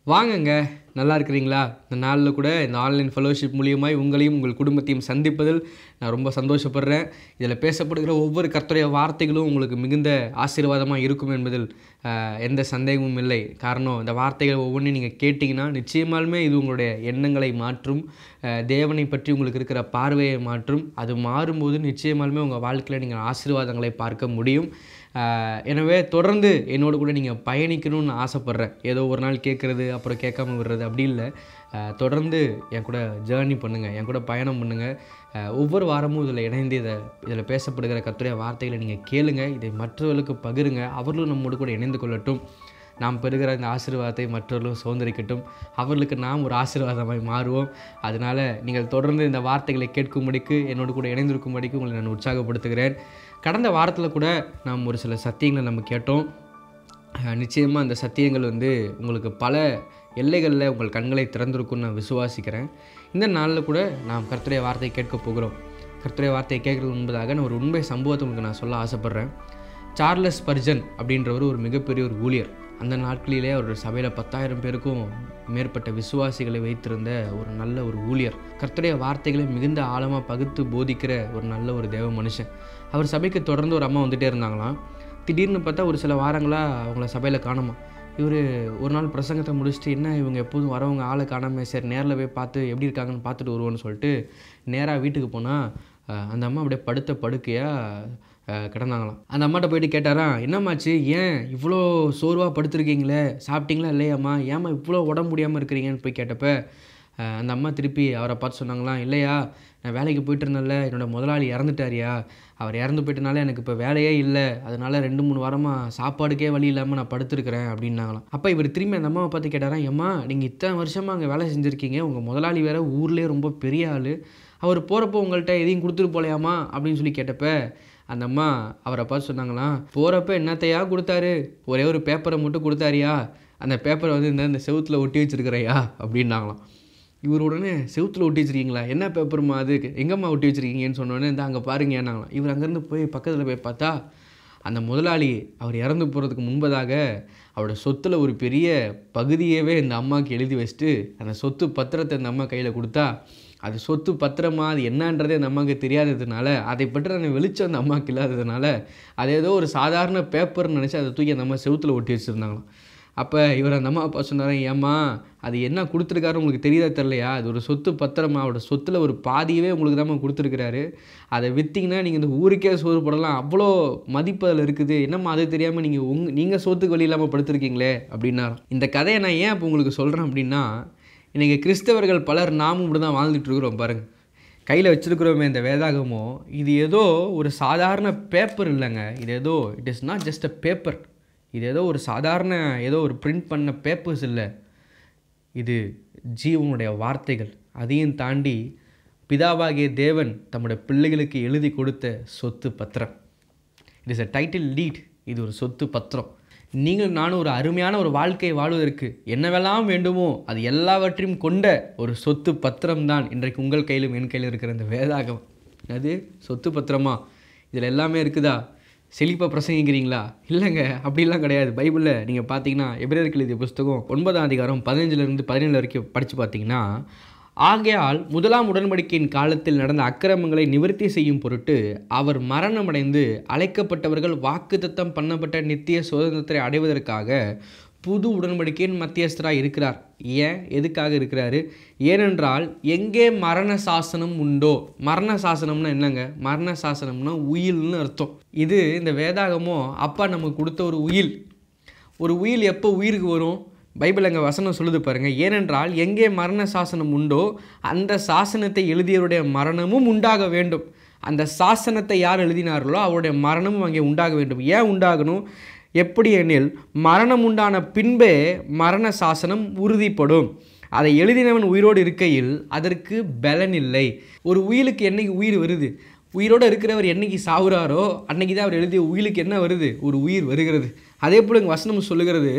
வாங்கங்க நல்லா இருக்கிறீங்களா இந்த நாளில் கூட இந்த ஆன்லைன் ஃபெலோஷிப் மூலியமாய் உங்களையும் உங்கள் குடும்பத்தையும் சந்திப்பதில் நான் ரொம்ப சந்தோஷப்படுறேன் இதில் பேசப்படுகிற ஒவ்வொரு கர்த்தருடைய வார்த்தைகளும் உங்களுக்கு மிகுந்த ஆசீர்வாதமாக இருக்கும் என்பதில் ஆஹ், எந்த சந்தேகமும் இல்லை காரணம் இந்த வார்த்தைகள் ஒவ்வொன்றையும் நீங்கள் கேட்டிங்கன்னா நிச்சயமாலுமே இது உங்களுடைய எண்ணங்களை மாற்றும் ஆஹ், தேவனை பற்றி உங்களுக்கு இருக்கிற பார்வையை மாற்றும் அது மாறும்போது நிச்சயமாலுமே உங்கள் வாழ்க்கையில் நீங்கள் ஆசீர்வாதங்களை பார்க்க முடியும் ஆஹ், எனவே தொடர்ந்து என்னோட கூட நீங்கள் பயணிக்கணும்னு ஆசைப்பட்றேன் ஏதோ ஒரு நாள் கேட்குறது அப்புறம் கேட்காம விடுறது அப்படி இல்லை ஆஹ், தொடர்ந்து என் கூட ஜேர்னி பண்ணுங்கள் என் கூட பயணம் பண்ணுங்கள் ஆஹ், ஒவ்வொரு வாரமும் இதில் இணைந்து இதை இதில் பேசப்படுகிற கத்துடைய வார்த்தைகளை நீங்கள் கேளுங்க இதை மற்றவர்களுக்கு பகிருங்க அவர்களும் நம்மோடு கூட இணைந்து கொள்ளட்டும் நாம் பெறுகிற இந்த ஆசீர்வாதத்தை மற்றவர்களும் சுதந்திரிக்கட்டும் அவர்களுக்கு நாம் ஒரு ஆசீர்வாதமாய் மாறுவோம் அதனால் நீங்கள் தொடர்ந்து இந்த வார்த்தைகளை கேட்கும்படிக்கு என்னோடு கூட இணைந்திருக்கும்படிக்கு உங்களை நான் உற்சாகப்படுத்துகிறேன் கடந்த வாரத்தில் கூட நாம் ஒரு சில சத்தியங்களை நம்ம கேட்டோம் நிச்சயமாக அந்த சத்தியங்கள் வந்து உங்களுக்கு பல எல்லைகளில் உங்கள் கண்களை திறந்திருக்கும்னு நான் விசுவாசிக்கிறேன் இந்த நாளில் கூட நாம் கர்த்தருடைய வார்த்தையை கேட்க போகிறோம் கர்த்தருடைய வார்த்தையை கேட்கறது முன்பதாக நான் ஒரு உண்மை சம்பவத்தை உங்களுக்கு நான் சொல்ல ஆசைப்பட்றேன் சார்லஸ் பர்ஜன் அப்படின்றவர் ஒரு மிகப்பெரிய ஒரு ஊழியர் அந்த நாட்களிலே அவர் சபையில் பத்தாயிரம் பேருக்கும் மேற்பட்ட விசுவாசிகளை வைத்திருந்த ஒரு நல்ல ஒரு ஊழியர் கர்த்தருடைய வார்த்தைகளை மிகுந்த ஆழமாக பகுத்து போதிக்கிற ஒரு நல்ல ஒரு தேவ மனுஷன் அவர் சபைக்கு தொடர்ந்து ஒரு அம்மா வந்துட்டே இருந்தாங்களாம் திடீர்னு பார்த்தா ஒரு சில வாரங்களாக அவங்கள சபையில் காணுமா இவர் ஒரு நாள் பிரசங்கத்தை முடிச்சுட்டு என்ன இவங்க எப்போதும் வரவங்க ஆளை காணாமல் சரி நேரில் போய் பார்த்து எப்படி இருக்காங்கன்னு பார்த்துட்டு வருவோன்னு சொல்லிட்டு நேராக வீட்டுக்கு போனால் அந்த அம்மா அப்படியே படுத்த படுக்கையாக கிடந்தாங்களாம் அந்த அம்மாட்ட போயிட்டு கேட்டாராம் என்னம்மாச்சு ஏன் இவ்வளோ சோர்வாக படுத்திருக்கீங்களே சாப்பிட்டீங்களா இல்லையாம்மா ஏம்மா இவ்வளோ உடம்பு முடியாமல் இருக்கிறீங்கன்னு போய் கேட்டப்ப அஹ், அந்த அம்மா திருப்பி அவரை பார்த்து சொன்னாங்களாம் இல்லையா நான் வேலைக்கு போயிட்டு இருந்தேன்ல என்னோட முதலாளி இறந்துட்டாரியா அவர் இறந்து போயிட்டனால எனக்கு இப்போ வேலையே இல்லை அதனால ரெண்டு மூணு வாரமாக சாப்பாடுக்கே வழி இல்லாமல் நான் படுத்திருக்கிறேன் அப்படின்னாங்களாம் அப்போ இவர் திரும்பி அந்த அம்மாவை பார்த்து கேட்டாராம் ஏம்மா நீங்கள் இத்தனை வருஷமாக அங்கே வேலை செஞ்சுருக்கீங்க உங்கள் முதலாளி வேற ஊர்லேயே ரொம்ப பெரிய ஆள் அவர் போகிறப்போ உங்கள்கிட்ட எதையும் கொடுத்துட்டு போலையாமா அப்படின்னு சொல்லி கேட்டப்ப அந்த அம்மா அவரை பார்த்து சொன்னாங்களாம் போகிறப்ப என்னத்தையா கொடுத்தாரு ஒரே ஒரு பேப்பரை மட்டும் கொடுத்தாரியா அந்த பேப்பரை வந்து இந்த இந்த செவுத்தில் ஒட்டி வச்சிருக்கிறையா அப்படின்னாங்களாம் இவர் உடனே செவுத்தில் ஒட்டி வச்சிருக்கீங்களா என்ன பேப்பருமா அது எங்கம்மா ஒட்டி வச்சிருக்கீங்கன்னு சொன்னோடனே இந்த அங்கே பாருங்க ஏன்னாங்களாம் இவர் அங்கேருந்து போய் பக்கத்தில் போய் பார்த்தா அந்த முதலாளி அவர் இறந்து போகிறதுக்கு முன்பதாக அவரோட சொத்தில் ஒரு பெரிய பகுதியவே இந்த அம்மாவுக்கு எழுதி வச்சுட்டு அந்த சொத்து பத்திரத்தை இந்த அம்மா கையில் கொடுத்தா அது சொத்து பத்திரமா அது என்னன்றதே அந்த அம்மாவுக்கு தெரியாததுனால அதை பற்றின வெளிச்சம் அந்த அம்மாவுக்கு இல்லாததுனால அது ஏதோ ஒரு சாதாரண பேப்பர்னு நினச்சி அதை தூக்கி அந்த அம்மா செவுத்தில் ஒட்டி வச்சுருந்தாங்களாம் அப்போ இவர் அந்த அம்மா அப்பா சொன்னார் ஏம்மா அது என்ன கொடுத்துருக்காரு உங்களுக்கு தெரியுதா தெரியலையா அது ஒரு சொத்து பத்திரமா அவரோட சொத்தில் ஒரு பாதியவே உங்களுக்கு தான் கொடுத்துருக்கிறாரு அதை விற்றீங்கன்னா நீங்கள் இந்த ஊருக்கே சோறு போடலாம் அவ்வளோ மதிப்பு அதில் இருக்குது என்னம்மா அது தெரியாமல் நீங்கள் உங் நீங்கள் சொத்துக்கு வழி இல்லாமல் படுத்திருக்கீங்களே அப்படின்னாராம் இந்த கதையை நான் ஏன் இப்போ உங்களுக்கு சொல்கிறேன் அப்படின்னா இன்றைக்கி கிறிஸ்தவர்கள் பலர் நாமும் இப்படி தான் வாழ்ந்துட்டு இருக்கிறோம் பாருங்கள் கையில் வச்சுருக்கிறோமே இந்த வேதாகமோ இது ஏதோ ஒரு சாதாரண பேப்பர் இல்லைங்க இது ஏதோ it is not just a paper இது ஏதோ ஒரு சாதாரண ஏதோ ஒரு பிரிண்ட் பண்ண பேப்பர்ஸ் இல்லை இது ஜீவனுடைய வார்த்தைகள் அதையும் தாண்டி பிதாவாகிய தேவன் தம்முடைய பிள்ளைகளுக்கு எழுதி கொடுத்த சொத்து பத்திரம் it is a title deed இது ஒரு சொத்து பத்திரம் நீங்கள் நானும் ஒரு அருமையான ஒரு வாழ்க்கையை வாழ்வதற்கு என்னவெல்லாம் வேண்டுமோ அது எல்லாவற்றையும் கொண்ட ஒரு சொத்து பத்திரம் தான் இன்றைக்கு உங்கள் கையிலும் என் கையிலும் இருக்கிற இந்த வேதாகம் அது சொத்து பத்திரமா இதில் எல்லாமே இருக்குதா செழிப்பாக பிரசங்கிக்கிறீங்களா இல்லைங்க அப்படிலாம் கிடையாது பைபிளில் நீங்கள் பார்த்தீங்கன்னா எபிரேயருக்கு எழுதிய புஸ்தகம் ஒன்பதாம் அதிகாரம் பதினஞ்சுலேருந்து பதினேழு வரைக்கும் படித்து பார்த்தீங்கன்னா ஆகையால் முதலாம் உடன்படிக்கையின் காலத்தில் நடந்த அக்கிரமங்களை நிவர்த்தி செய்யும் பொருட்டு அவர் மரணமடைந்து அழைக்கப்பட்டவர்கள் வாக்குத்தத்தம் பண்ணப்பட்ட நித்திய சுதந்திரத்தை அடைவதற்காக புது உடன்படிக்கையின் மத்தியஸ்தராக இருக்கிறார் ஏன் எதுக்காக இருக்கிறாரு ஏனென்றால் எங்கே மரண சாசனம் உண்டோ மரண சாசனம்னா என்னங்க மரண சாசனம்னா உயில்னு அர்த்தம் இது இந்த வேதாகமோ அப்பா நமக்கு கொடுத்த ஒரு உயில் ஒரு உயில் எப்போ உயிருக்கு வரும் பைபிள் அங்கே வசனம் சொல்லுது பாருங்க ஏனென்றால் எங்கே மரண சாசனம் உண்டோ அந்த சாசனத்தை எழுதியவருடைய மரணமும் உண்டாக வேண்டும் அந்த சாசனத்தை யார் எழுதினார்களோ அவருடைய மரணமும் அங்கே உண்டாக வேண்டும் ஏன் உண்டாகணும் எப்படி எனில் மரணம் உண்டான பின்பே மரண சாசனம் உறுதிப்படும் அதை எழுதினவன் உயிரோடு இருக்கையில் அதற்கு பலன் இல்லை ஒரு உயிலுக்கு என்னைக்கு உயிர் வருது உயிரோடு இருக்கிறவர் என்னைக்கு சாவுறாரோ அன்னைக்கு தான் அவர் எழுதிய உயிலுக்கு என்ன வருது ஒரு உயிர் வருகிறது அதே போல் இங்கே வசனம் சொல்லுகிறது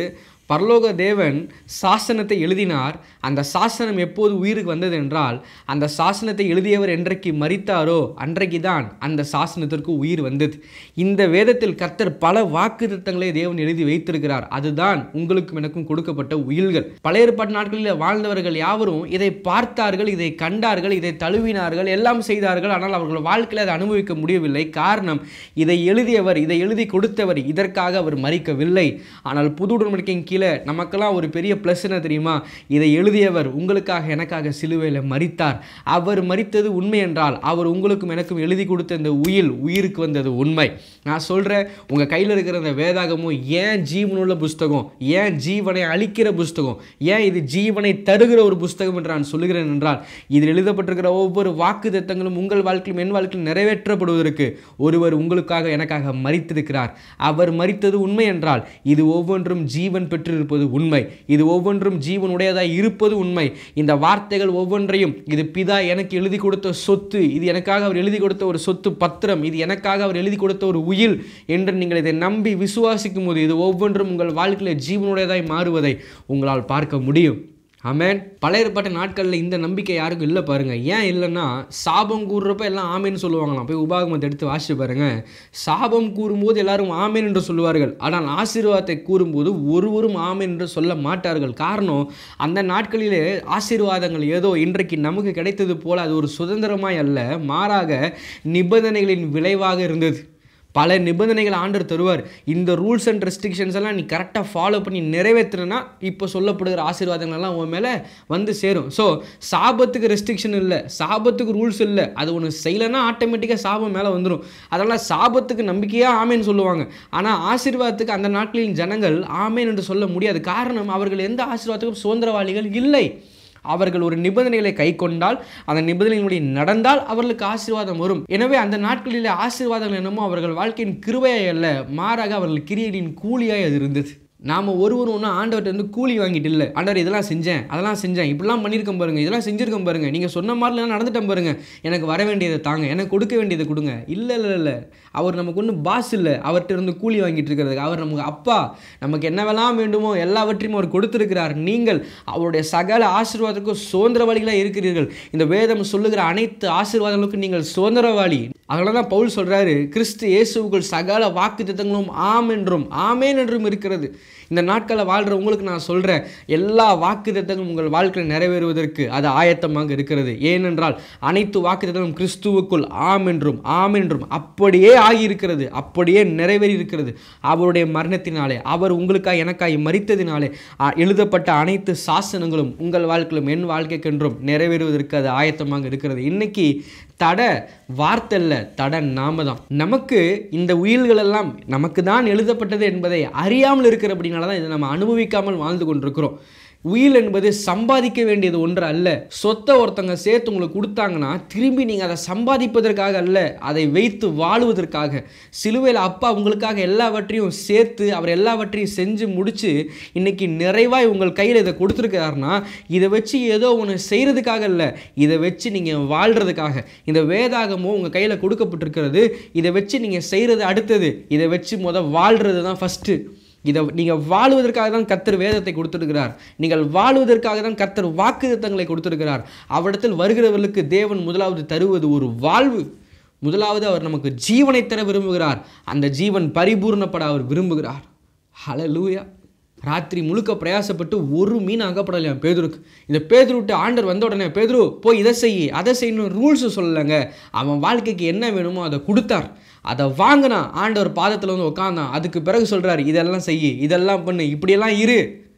பரலோக தேவன் சாசனத்தை எழுதினார் அந்த சாசனம் எப்போது உயிருக்கு வந்தது என்றால் அந்த சாசனத்தை எழுதியவர் என்றைக்கு மரித்தாரோ அன்றைக்கு தான் அந்த சாசனத்திற்கு உயிர் வந்தது இந்த வேதத்தில் கர்த்தர் பல வாக்கு திட்டங்களை தேவன் எழுதி வைத்திருக்கிறார் அதுதான் உங்களுக்கும் எனக்கும் கொடுக்கப்பட்ட உயில்கள் பழைய ஏற்பாட்டு நாட்களில் வாழ்ந்தவர்கள் யாவரும் இதை பார்த்தார்கள் இதை கண்டார்கள் இதை தழுவினார்கள் எல்லாம் செய்தார்கள் ஆனால் அவர்கள் வாழ்க்கையில் அதை அனுபவிக்க முடியவில்லை காரணம் இதை எழுதியவர் இதை எழுதி கொடுத்தவர் இதற்காக அவர் மறிக்கவில்லை ஆனால் புது உடன்படிக்கையின் கீழே நமக்கெல்லாம் ஒரு பெரிய ப்ளஸ் என்ன தெரியுமா இதை எழுதியவர் உங்களுக்காக எனக்காக சிலுவையில் மறித்தார் அவர் மறித்தது உண்மை என்றால் அவர் உங்களுக்கும் எனக்கும் எழுதி கொடுத்த இந்த உயில் உயிருக்கு வந்தது உண்மை நான் சொல்கிறேன் உங்கள் கையில் இருக்கிற இந்த வேதாகமும் ஏன் ஜீவனுள்ள புஸ்தகம் ஏன் ஜீவனை அழிக்கிற புஸ்தகம் ஏன் இது ஜீவனை தருகிற ஒரு புஸ்தகம் என்று நான் சொல்லுகிறேன் என்றால் இதில் எழுதப்பட்டிருக்கிற ஒவ்வொரு வாக்கு தத்தங்களும் உங்கள் வாழ்க்கையிலும் என் வாழ்க்கையில் நிறைவேற்றப்படுவதற்கு ஒருவர் உங்களுக்காக எனக்காக மறித்திருக்கிறார் அவர் மறித்தது உண்மை என்றால் இது ஒவ்வொன்றும் ஜீவன் பெற்றிருப்பது உண்மை இது ஒவ்வொன்றும் ஜீவனுடையதாய் இருப்பது உண்மை இந்த வார்த்தைகள் ஒவ்வொன்றையும் இது பிதா எனக்கு எழுதி கொடுத்த சொத்து இது எனக்காக அவர் எழுதி கொடுத்த ஒரு சொத்து பத்திரம் இது எனக்காக அவர் எழுதி கொடுத்த ஒரு உயில் என்று நீங்கள் இதை நம்பி விசுவாசிக்கும் போது இது ஒவ்வொன்றும் உங்கள் வாழ்க்கையில் ஜீவனுடையதாய் மாறுவதை உங்களால் பார்க்க முடியும் ஆமென் பழைய ஏற்பாட்டு நாட்களில் இந்த நம்பிக்கை யாருக்கும் இல்லை பாருங்க ஏன் இல்லைன்னா சாபம் கூறுறப்ப எல்லாம் ஆமேன்னு சொல்லுவாங்களாம் போய் உபாகமத்தை எடுத்து வாசிச்சு பாருங்க சாபம் கூறும்போது எல்லாரும் ஆமேன் என்று சொல்லுவார்கள் ஆனால் ஆசீர்வாதத்தை கூறும்போது ஒருவரும் ஆமேன் என்று சொல்ல மாட்டார்கள் காரணம் அந்த நாட்களிலே ஆசீர்வாதங்கள் ஏதோ இன்றைக்கு நமக்கு கிடைத்தது போல அது ஒரு சுதந்திரமாய் அல்ல மாறாக நிபந்தனைகளின் விளைவாக இருந்தது பல நிபந்தனைகள் ஆண்டர் தருவார் இந்த ரூல்ஸ் அண்ட் ரெஸ்ட்ரிக்ஷன்ஸ் எல்லாம் நீ கரெக்டாக ஃபாலோ பண்ணி நிறைவேற்றுனா இப்போ சொல்லப்படுகிற ஆசீர்வாதங்கள் எல்லாம் உன் மேலே வந்து சேரும் ஸோ சாபத்துக்கு ரெஸ்ட்ரிக்ஷன் இல்லை சாபத்துக்கு ரூல்ஸ் இல்லை அது ஒன்று செய்யலைன்னா ஆட்டோமேட்டிக்காக சாபம் மேலே வந்துடும் அதெல்லாம் சாபத்துக்கு நம்பிக்கையாக ஆமேன்னு சொல்லுவாங்க ஆனால் ஆசீர்வாதத்துக்கு அந்த நாட்களின் ஜனங்கள் ஆமேன் என்று சொல்ல முடியாது காரணம் அவர்கள் எந்த ஆசீர்வாதத்துக்கும் சுதந்திரவாளிகள் இல்லை அவர்கள் ஒரு நிபந்தனைகளை கை கொண்டால் அந்த நிபந்தனைகளுடைய நடந்தால் அவர்களுக்கு ஆசீர்வாதம் வரும் எனவே அந்த நாட்களில் ஆசீர்வாதங்கள் என்னமோ அவர்கள் வாழ்க்கையின் கிருபையாய் அல்ல மாறாக அவர்கள் கிரியையின் கூலியாய் அது இருந்தது நாம் ஒருவர் ஒன்று ஆண்டவர்கிட்ட வந்து கூலி வாங்கிட்டு இல்லை ஆண்டவர் இதெல்லாம் செஞ்சேன் அதெல்லாம் செஞ்சேன் இப்படிலாம் பண்ணியிருக்கேன் பாருங்க இதெல்லாம் செஞ்சுருக்கேன் பாருங்க நீங்கள் சொன்ன மாதிரிலாம் நடந்துட்டேன் பாருங்க எனக்கு வர வேண்டியதை தாங்க எனக்கு கொடுக்க வேண்டியதை கொடுங்க இல்லை இல்லை இல்லை அவர் நமக்கு ஒன்றும் பாஸ் இல்லை அவர்கிட்ட இருந்து கூலி வாங்கிட்டு இருக்கிறதுக்கு அவர் நமக்கு அப்பா நமக்கு என்னவெல்லாம் வேண்டுமோ எல்லாவற்றையும் அவர் கொடுத்திருக்கிறார் நீங்கள் அவருடைய சகல ஆசீர்வாதத்துக்கும் சுதந்திரவாளிகளாக இருக்கிறீர்கள் இந்த வேதம் சொல்லுகிற அனைத்து ஆசீர்வாதங்களுக்கும் நீங்கள் சுதந்திரவாளி அதனால தான் பவுல் சொல்றாரு கிறிஸ்து இயேசுவுக்குள் சகல வாக்கு திட்டங்களும் ஆம் என்றும் ஆமேன் என்றும் இருக்கிறது இந்த நாட்களில் வாழ்கிற உங்களுக்கு நான் சொல்கிறேன் எல்லா வாக்கு திட்டங்களும் உங்கள் வாழ்க்கையில் நிறைவேறுவதற்கு அது ஆயத்தமாக இருக்கிறது ஏனென்றால் அனைத்து வாக்கு திட்டங்களும் கிறிஸ்துவுக்குள் ஆம் என்றும் ஆம் என்றும் அப்படியே ஆகியிருக்கிறது அப்படியே நிறைவேறி இருக்கிறது அவருடைய மரணத்தினாலே அவர் உங்களுக்காக எனக்காய் மறித்ததினாலே ஆ, எழுதப்பட்ட அனைத்து சாசனங்களும் உங்கள் வாழ்க்கையிலும் என் வாழ்க்கைக்கென்றும் நிறைவேறுவதற்கு அது ஆயத்தமாக இருக்கிறது இன்னைக்கு தட வார்த்தை இல்லை தட நாம தான் நமக்கு இந்த உயில்கள் எல்லாம் நமக்கு தான் எழுதப்பட்டது என்பதை அறியாமல் இருக்கிறபடினால தான் இதை நம்ம அனுபவிக்காமல் வாழ்ந்து கொண்டிருக்கிறோம் உயில் என்பது சம்பாதிக்க வேண்டியது ஒன்று அல்ல சொத்தை ஒருத்தங்க சேர்த்து உங்களுக்கு கொடுத்தாங்கன்னா திரும்பி நீங்கள் அதை சம்பாதிப்பதற்காக அல்ல அதை வைத்து வாழுவதற்காக சிலுவையில் அப்பா உங்களுக்காக எல்லாவற்றையும் சேர்த்து அவர் எல்லாவற்றையும் செஞ்சு முடிச்சு இன்னைக்கு நிறைவாய் உங்கள் கையில் இதை கொடுத்துருக்காருன்னா இதை வச்சு ஏதோ ஒன்று செய்கிறதுக்காக இல்லை இதை வச்சு நீங்கள் வாழ்கிறதுக்காக இந்த வேதாகமும் உங்கள் கையில் கொடுக்கப்பட்டிருக்கிறது இதை வச்சு நீங்கள் செய்கிறது அடுத்தது இதை வச்சு முத வாழ்கிறது தான் ஃபஸ்ட்டு இதை நீங்கள் வாழுவதற்காக தான் கர்த்தர் வேதத்தை கொடுத்திருக்கிறார் நீங்கள் வாழுவதற்காக தான் கர்த்தர் வாக்குத்தங்களை கொடுத்திருக்கிறார் அவரிடத்தில் வருகிறவர்களுக்கு தேவன் முதலாவது தருவது ஒரு வாழ்வு முதலாவது அவர் நமக்கு ஜீவனை தர விரும்புகிறார் அந்த ஜீவன் பரிபூர்ணப்பட அவர் விரும்புகிறார் ஹalleluya ராத்திரி முழுக்க பிரயாசப்பட்டு ஒரு மீன் அகப்படலையாம் பேதுருக்கு இந்த பேதுருட்டு ஆண்டர் வந்த உடனே பேதுரு போய் இதை செய் அதை செய்யணும் ரூல்ஸ் சொல்லலைங்க அவன் வாழ்க்கைக்கு என்ன வேணுமோ அதை கொடுத்தார் அதை வாங்கினா ஆண்டவர் பாதத்தில் வந்து உட்காந்தான் அதுக்கு பிறகு சொல்கிறார் இதெல்லாம் செய் இதெல்லாம் பண்ணு இப்படியெல்லாம் இரு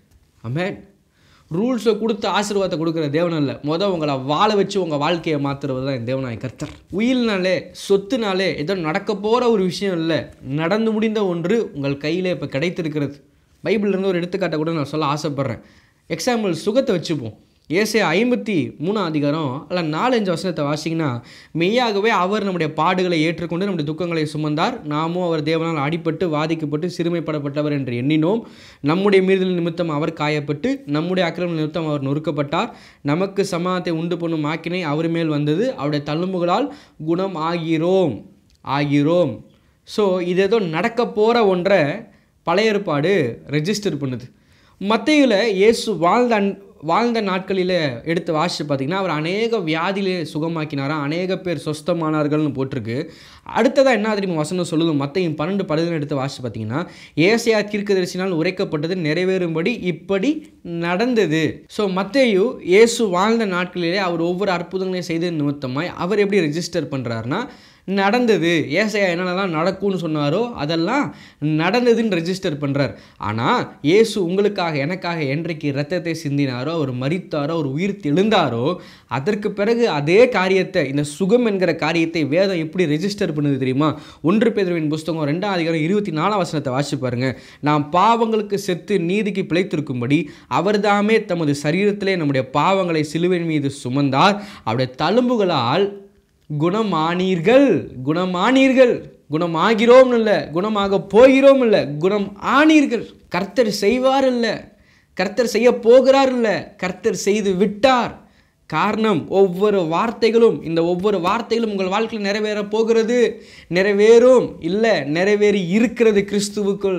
ஆமென் ரூல்ஸை கொடுத்து ஆசீர்வாதத்தை கொடுக்குற தேவன் இல்லை மொதல் உங்களை வாழ வச்சு உங்கள் வாழ்க்கையை மாற்றுறது தான் என் தேவனாய் கர்த்தர் உயில்னாலே சொத்துனாலே ஏதோ நடக்க போகிற ஒரு விஷயம் இல்லை நடந்து முடிந்த ஒன்று உங்கள் கையில் இப்போ கிடைத்திருக்கிறது பைபிள்ல இருந்து ஒரு எடுத்துக்காட்டை கூட நான் சொல்ல ஆசைப்பட்றேன் எக்ஸாம்பிள் சுகத்தை வச்சுப்போம் ஏசே ஐம்பத்தி மூணாம் அதிகாரம் அல்ல நாலஞ்சு வசனத்தை வாசிங்கன்னா மெய்யாகவே அவர் நம்முடைய பாடுகளை ஏற்றுக்கொண்டு நம்முடைய துக்கங்களை சுமந்தார் நாமும் அவர் தேவனால் அடிபட்டு வாதிக்கப்பட்டு சிறுமைப்படப்பட்டவர் என்று எண்ணினோம் நம்முடைய மீறுதல் நிமித்தம் அவர் காயப்பட்டு நம்முடைய அக்கிரம நிமித்தம் அவர் நொறுக்கப்பட்டார் நமக்கு சமாதத்தை உண்டு பண்ணும் ஆக்கினை அவர் மேல் வந்தது அவருடைய தள்ளும்புகளால் குணம் ஆகிறோம் ஆகிறோம் ஸோ இது ஏதோ நடக்க போகிற ஒன்றை பழைய ஏற்பாடு ரெஜிஸ்டர் பண்ணுது மத்தையில் இயேசு வாழ்ந்த அன் வாழ்ந்த நாட்களில் எடுத்து வாசித்து பார்த்தீங்கன்னா அவர் அநேக வியாதியிலே சுகமாக்கினாராம் அநேக பேர் சொஸ்தமானார்கள்னு போட்டிருக்கு அடுத்ததாக என்ன தெரியுமா வசனம் சொல்லுது மத்தையும் பன்னெண்டு பதினொன்று எடுத்து வாசித்து பார்த்தீங்கன்னா ஏசையா தீர்க்கதரிசினால் உரைக்கப்பட்டது நிறைவேறும்படி இப்படி நடந்தது ஸோ மத்தேயு இயேசு வாழ்ந்த நாட்களிலே அவர் ஒவ்வொரு அற்புதங்களையும் செய்த நிமித்தமாய் அவர் எப்படி ரெஜிஸ்டர் பண்ணுறாருன்னா நடந்தது ஏசையா என்னென்னலாம் நடக்கும்னு சொன்னாரோ அதெல்லாம் நடந்ததுன்னு ரெஜிஸ்டர் பண்ணுறார் ஆனால் இயேசு உங்களுக்காக எனக்காக என்றைக்கு இரத்தத்தை சிந்தினாரோ அவர் மரித்தாரோ அவர் உயிர் தெழுந்தாரோ அதற்கு பிறகு அதே காரியத்தை இந்த சுகம் என்கிற காரியத்தை வேதம் எப்படி ரெஜிஸ்டர் பண்ணுது தெரியுமா ஒன்று பேதர்வின் புஸ்தகம் ரெண்டாம் அதிகாரம் இருபத்தி நாலாம் வசனத்தை வாசிச்சு பாருங்க நாம் பாவங்களுக்கு செத்து நீதிக்கு பிழைத்திருக்கும்படி அவர்தாமே தமது சரீரத்திலே நம்முடைய பாவங்களை சிலுவையின் மீது சுமந்தார் அவருடைய தழும்புகளால் குணமானீர்கள் குணமானீர்கள் குணமாகிறோம் இல்லை குணமாக போகிறோம் இல்லை குணம் ஆனீர்கள் கர்த்தர் செய்வார் இல்லை கர்த்தர் செய்ய போகிறார் இல்லை கர்த்தர் செய்து விட்டார் காரணம் ஒவ்வொரு வார்த்தைகளும் இந்த ஒவ்வொரு வார்த்தைகளும் உங்கள் வாழ்க்கையில் நிறைவேற போகிறது நிறைவேறும் இல்லை நிறைவேறி இருக்கிறது கிறிஸ்துவுக்குள்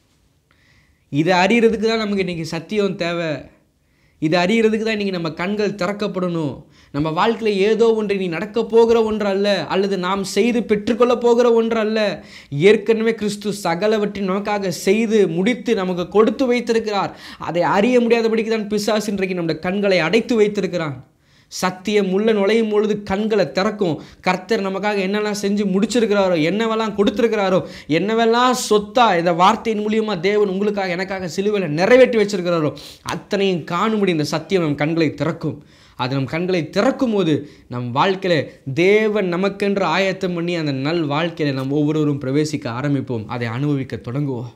இதை அறியறதுக்கு தான் நமக்கு இன்றைக்கி சத்தியம் தேவை இதை அறியறதுக்கு தான் இன்றைக்கி நம்ம கண்கள் திறக்கப்படணும் நம்ம வாழ்க்கையில் ஏதோ ஒன்று நீ நடக்க போகிற ஒன்று அல்ல அல்லது நாம் செய்து பெற்றுக்கொள்ள போகிற ஒன்று அல்ல ஏற்கனவே கிறிஸ்து சகலவற்றின் நமக்காக செய்து முடித்து நமக்கு கொடுத்து வைத்திருக்கிறார் அதை அறிய முடியாதபடிக்கு தான் பிசாசு இன்றைக்கு நம்முடைய கண்களை அடைத்து வைத்திருக்கிறான் சத்தியம் உள்ள நுழையும் பொழுது கண்களை திறக்கும் கர்த்தர் நமக்காக என்னெல்லாம் செஞ்சு முடிச்சிருக்கிறாரோ என்னவெல்லாம் கொடுத்துருக்கிறாரோ என்னவெல்லாம் சொத்தா இந்த வார்த்தையின் மூலியமாக தேவன் உங்களுக்காக எனக்காக சிலுவையில் நிறைவேற்றி வச்சிருக்கிறாரோ அத்தனையும் காணும்படி இந்த சத்தியம் நம் கண்களை திறக்கும் அது நம் கண்களை திறக்கும் போது நம் வாழ்க்கையில் தேவன் நமக்கென்று ஆயத்தம் பண்ணி அந்த நல் வாழ்க்கையில் நம் ஒவ்வொருவரும் பிரவேசிக்க ஆரம்பிப்போம் அதை அனுபவிக்க தொடங்குவோம்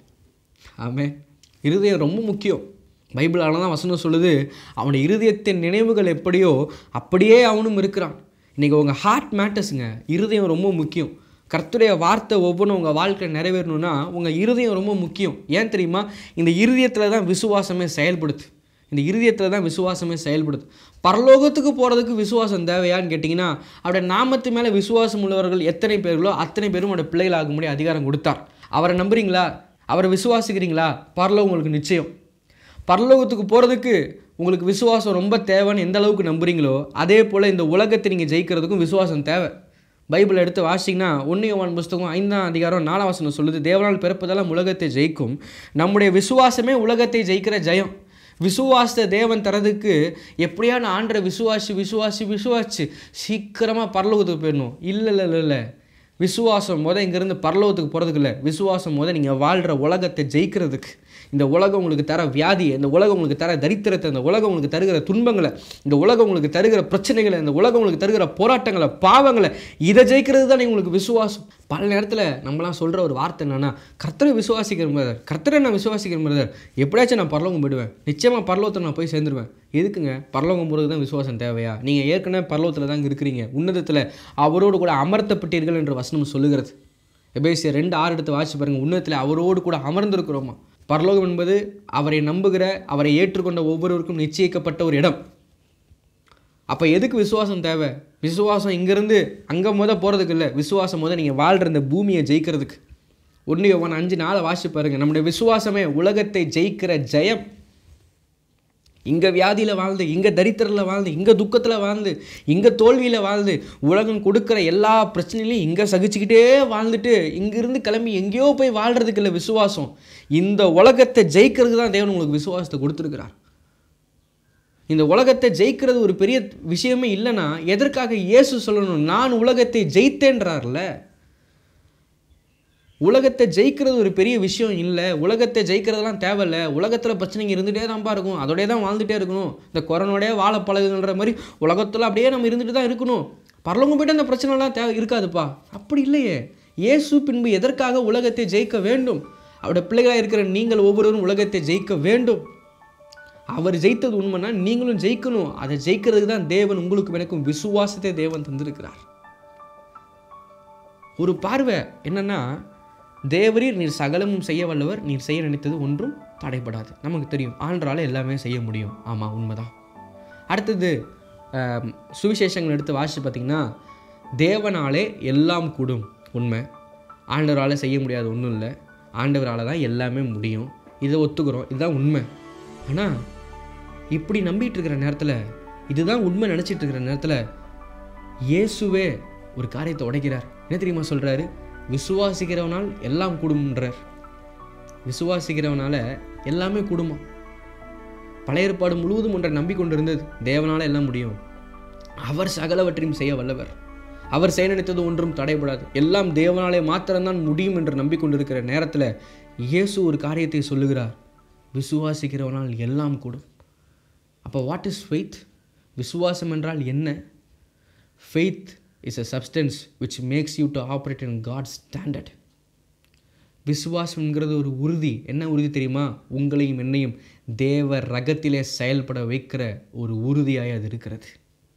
ஆமே இருதயம் ரொம்ப முக்கியம் பைபிளால தான் வசனம் சொல்லுது அவனுடைய இருதயத்தின் நினைவுகள் எப்படியோ அப்படியே அவனும் இருக்கிறான் இன்றைக்கி உங்கள் ஹார்ட் மேட்டர்ஸுங்க இருதயம் ரொம்ப முக்கியம் கர்த்தருடைய வார்த்தை ஒவ்வொன்றும் உங்கள் வாழ்க்கை நிறைவேறணும்னா உங்கள் இருதயம் ரொம்ப முக்கியம் ஏன் தெரியுமா இந்த இருதயத்தில் தான் விசுவாசமே செயல்படுது இந்த இருதயத்தில் தான் விசுவாசமே செயல்படுது பரலோகத்துக்கு போகிறதுக்கு விசுவாசம் தேவையான்னு கேட்டிங்கன்னா அவருடைய நாமத்து மேலே விசுவாசம் உள்ளவர்கள் எத்தனை பேர்களோ அத்தனை பேரும் அவருடைய பிள்ளைகளாகும்படி அதிகாரம் கொடுத்தார் அவரை நம்புறீங்களா அவரை விசுவாசிக்கிறீங்களா பரலோகம் உங்களுக்கு நிச்சயம் பரலோகத்துக்கு போகிறதுக்கு உங்களுக்கு விசுவாசம் ரொம்ப தேவைன்னு எந்த அளவுக்கு நம்புறீங்களோ அதே போல் இந்த உலகத்தை நீங்கள் ஜெயிக்கிறதுக்கும் விசுவாசம் தேவை பைபிள் எடுத்து வாசிங்கன்னா ஒன்னியவான் புஸ்தகம் ஐந்தாம் அதிகாரம் நாலாம் வசனம் சொல்லுது தேவனால் பிறப்பதெல்லாம் உலகத்தை ஜெயிக்கும் நம்முடைய விசுவாசமே உலகத்தை ஜெயிக்கிற ஜெயம் விசுவாசத்தை தேவன் தரதுக்கு எப்படியான ஆண்டரை விசுவாசி விசுவாசி விசுவாசி சீக்கிரமாக பரலோகத்துக்கு போயிடணும் இல்லை இல்லை இல்லை இல்லை விசுவாசம் முத இங்கேருந்து பரலோகத்துக்கு போகிறதுக்கு இல்லை விசுவாசம் முத நீங்கள் வாழ்கிற உலகத்தை ஜெயிக்கிறதுக்கு இந்த உலகம் உங்களுக்கு தர வியாதி இந்த உலகம் உங்களுக்கு தர தரித்திரத்தை இந்த உலகம் உங்களுக்கு தருகிற துன்பங்களை இந்த உலகம் உங்களுக்கு தருகிற பிரச்சனைகளை இந்த உலகம் உங்களுக்கு தருகிற போராட்டங்களை பாவங்களை இதை ஜெயிக்கிறது தான் உங்களுக்கு விசுவாசம் பல நேரத்தில் நம்மளாம் சொல்கிற ஒரு வார்த்தை என்னென்னா கர்த்தரை விசுவாசிக்கிற பிரதர் கர்த்தரை நான் விசுவாசிக்கிறேன் பிரதர் எப்படியாச்சும் நான் பரலோகம் போயிடுவேன் நிச்சயமாக பரலோகத்தில் நான் போய் சேர்ந்துருவேன் எதுக்குங்க பரலோகம் போகிறது தான் விசுவாசம் தேவையா நீங்கள் ஏற்கனவே பரலோகத்தில் தான் இருக்கிறீங்க உன்னதத்தில் அவரோடு கூட அமர்த்தப்பட்டீர்கள் என்று வசனம் சொல்லுகிறது எபேசிய ரெண்டு ஆறு எடுத்து வாசி பாருங்கள் உன்னதத்தில் அவரோடு கூட அமர்ந்திருக்கிறோமா பரலோகம் என்பது அவரை நம்புகிற அவரை ஏற்றுக்கொண்ட ஒவ்வொருவருக்கும் நிச்சயிக்கப்பட்ட ஒரு இடம் அப்போ எதுக்கு விசுவாசம் தேவை விசுவாசம் இங்கேருந்து அங்கே முத போகிறதுக்கு இல்லை விசுவாசம் முத நீங்கள் வாழ்கிற இந்த பூமியை ஜெயிக்கிறதுக்கு ஒன்று ஒன்று அஞ்சு நாளை வாசி பாருங்கள் நம்முடைய விசுவாசமே உலகத்தை ஜெயிக்கிற ஜெயம் இங்கே வியாதியில் வாழ்ந்து இங்கே தரித்திரத்தில் வாழ்ந்து இங்கே துக்கத்தில் வாழ்ந்து இங்கே தோல்வியில் வாழ்ந்து உலகம் கொடுக்குற எல்லா பிரச்சனையிலையும் இங்கே சகிச்சுக்கிட்டே வாழ்ந்துட்டு இங்கிருந்து கிளம்பி எங்கேயோ போய் வாழ்கிறதுக்கு இல்லை விசுவாசம் இந்த உலகத்தை ஜெயிக்கிறதுக்கு தான் தேவன் உங்களுக்கு விசுவாசத்தை கொடுத்துருக்கிறார் இந்த உலகத்தை ஜெயிக்கிறது ஒரு பெரிய விஷயமே இல்லைன்னா எதற்காக இயேசு சொல்லணும் நான் உலகத்தை ஜெயித்தேன்றார்ல உலகத்தை ஜெயிக்கிறது ஒரு பெரிய விஷயம் இல்லை உலகத்தை ஜெயிக்கிறதெல்லாம் தேவையில்ல உலகத்தில் பிரச்சனைங்க இருந்துகிட்டே தான்ப்பா இருக்கும் அதோடய தான் வாழ்ந்துகிட்டே இருக்கணும் இந்த கொரோனோடய வாழ பழகுன்ற மாதிரி உலகத்தில் அப்படியே நம்ம இருந்துட்டு தான் இருக்கணும் பரலவங்க போய்ட்டு அந்த பிரச்சனைலாம் தேவை இருக்காதுப்பா அப்படி இல்லையே இயேசு பின்பு எதற்காக உலகத்தை ஜெயிக்க வேண்டும் அவருடைய பிள்ளைகளாக இருக்கிற நீங்கள் ஒவ்வொருவரும் உலகத்தை ஜெயிக்க வேண்டும் அவர் ஜெயித்தது உண்மைன்னா நீங்களும் ஜெயிக்கணும் அதை ஜெயிக்கிறதுக்கு தான் தேவன் உங்களுக்கு எனக்கும் விசுவாசத்தை தேவன் தந்திருக்கிறார் ஒரு பார்வை என்னன்னா தேவரீர் நீர் சகலமும் செய்ய வல்லவர் நீர் செய்ய நினைத்தது ஒன்றும் தடைப்படாது நமக்கு தெரியும் ஆண்டரால் எல்லாமே செய்ய முடியும் ஆமாம் உண்மைதான் அடுத்தது ஆம், சுவிசேஷங்கள் எடுத்து வாசித்து பார்த்திங்கன்னா தேவனாலே எல்லாம் கூடும் உண்மை ஆண்டவரால் செய்ய முடியாத ஒன்றும் இல்லை ஆண்டவரால் தான் எல்லாமே முடியும் இதை ஒத்துக்கிறோம் இதுதான் உண்மை ஆனால் இப்படி நம்பிட்டு இருக்கிற நேரத்தில் இதுதான் உண்மை நினச்சிட்டு இருக்கிற நேரத்தில் இயேசுவே ஒரு காரியத்தை உடைக்கிறார் என்ன தெரியுமா சொல்கிறாரு விசுவாசிக்கிறவனால் எல்லாம் கூடும்ன்றார் விசுவாசிக்கிறவனால எல்லாமே கூடுமா பழைய ஏற்பாடு முழுவதும் ஒன்றை நம்பிக்கொண்டிருந்தது தேவனால எல்லாம் முடியும் அவர் சகலவற்றையும் செய்ய வல்லவர் அவர் செய்ய நினைத்தது ஒன்றும் தடைபடாது எல்லாம் தேவனாலே மாத்திரம்தான் முடியும் என்று நம்பிக்கொண்டிருக்கிற நேரத்தில் இயேசு ஒரு காரியத்தை சொல்லுகிறார் விசுவாசிக்கிறவனால் எல்லாம் கூடும் அப்போ வாட் இஸ் ஃபெய்த் விசுவாசம் என்றால் என்ன faith is a substance which makes you to operate in God standard விசுவாசம்ங்கிறது ஒரு உறுதி என்ன உறுதி தெரியுமா உங்களையும் என்னையும் தேவ ரகத்திலே செயல்பட வைக்கிற ஒரு உறுதியாய் அது இருக்கிறது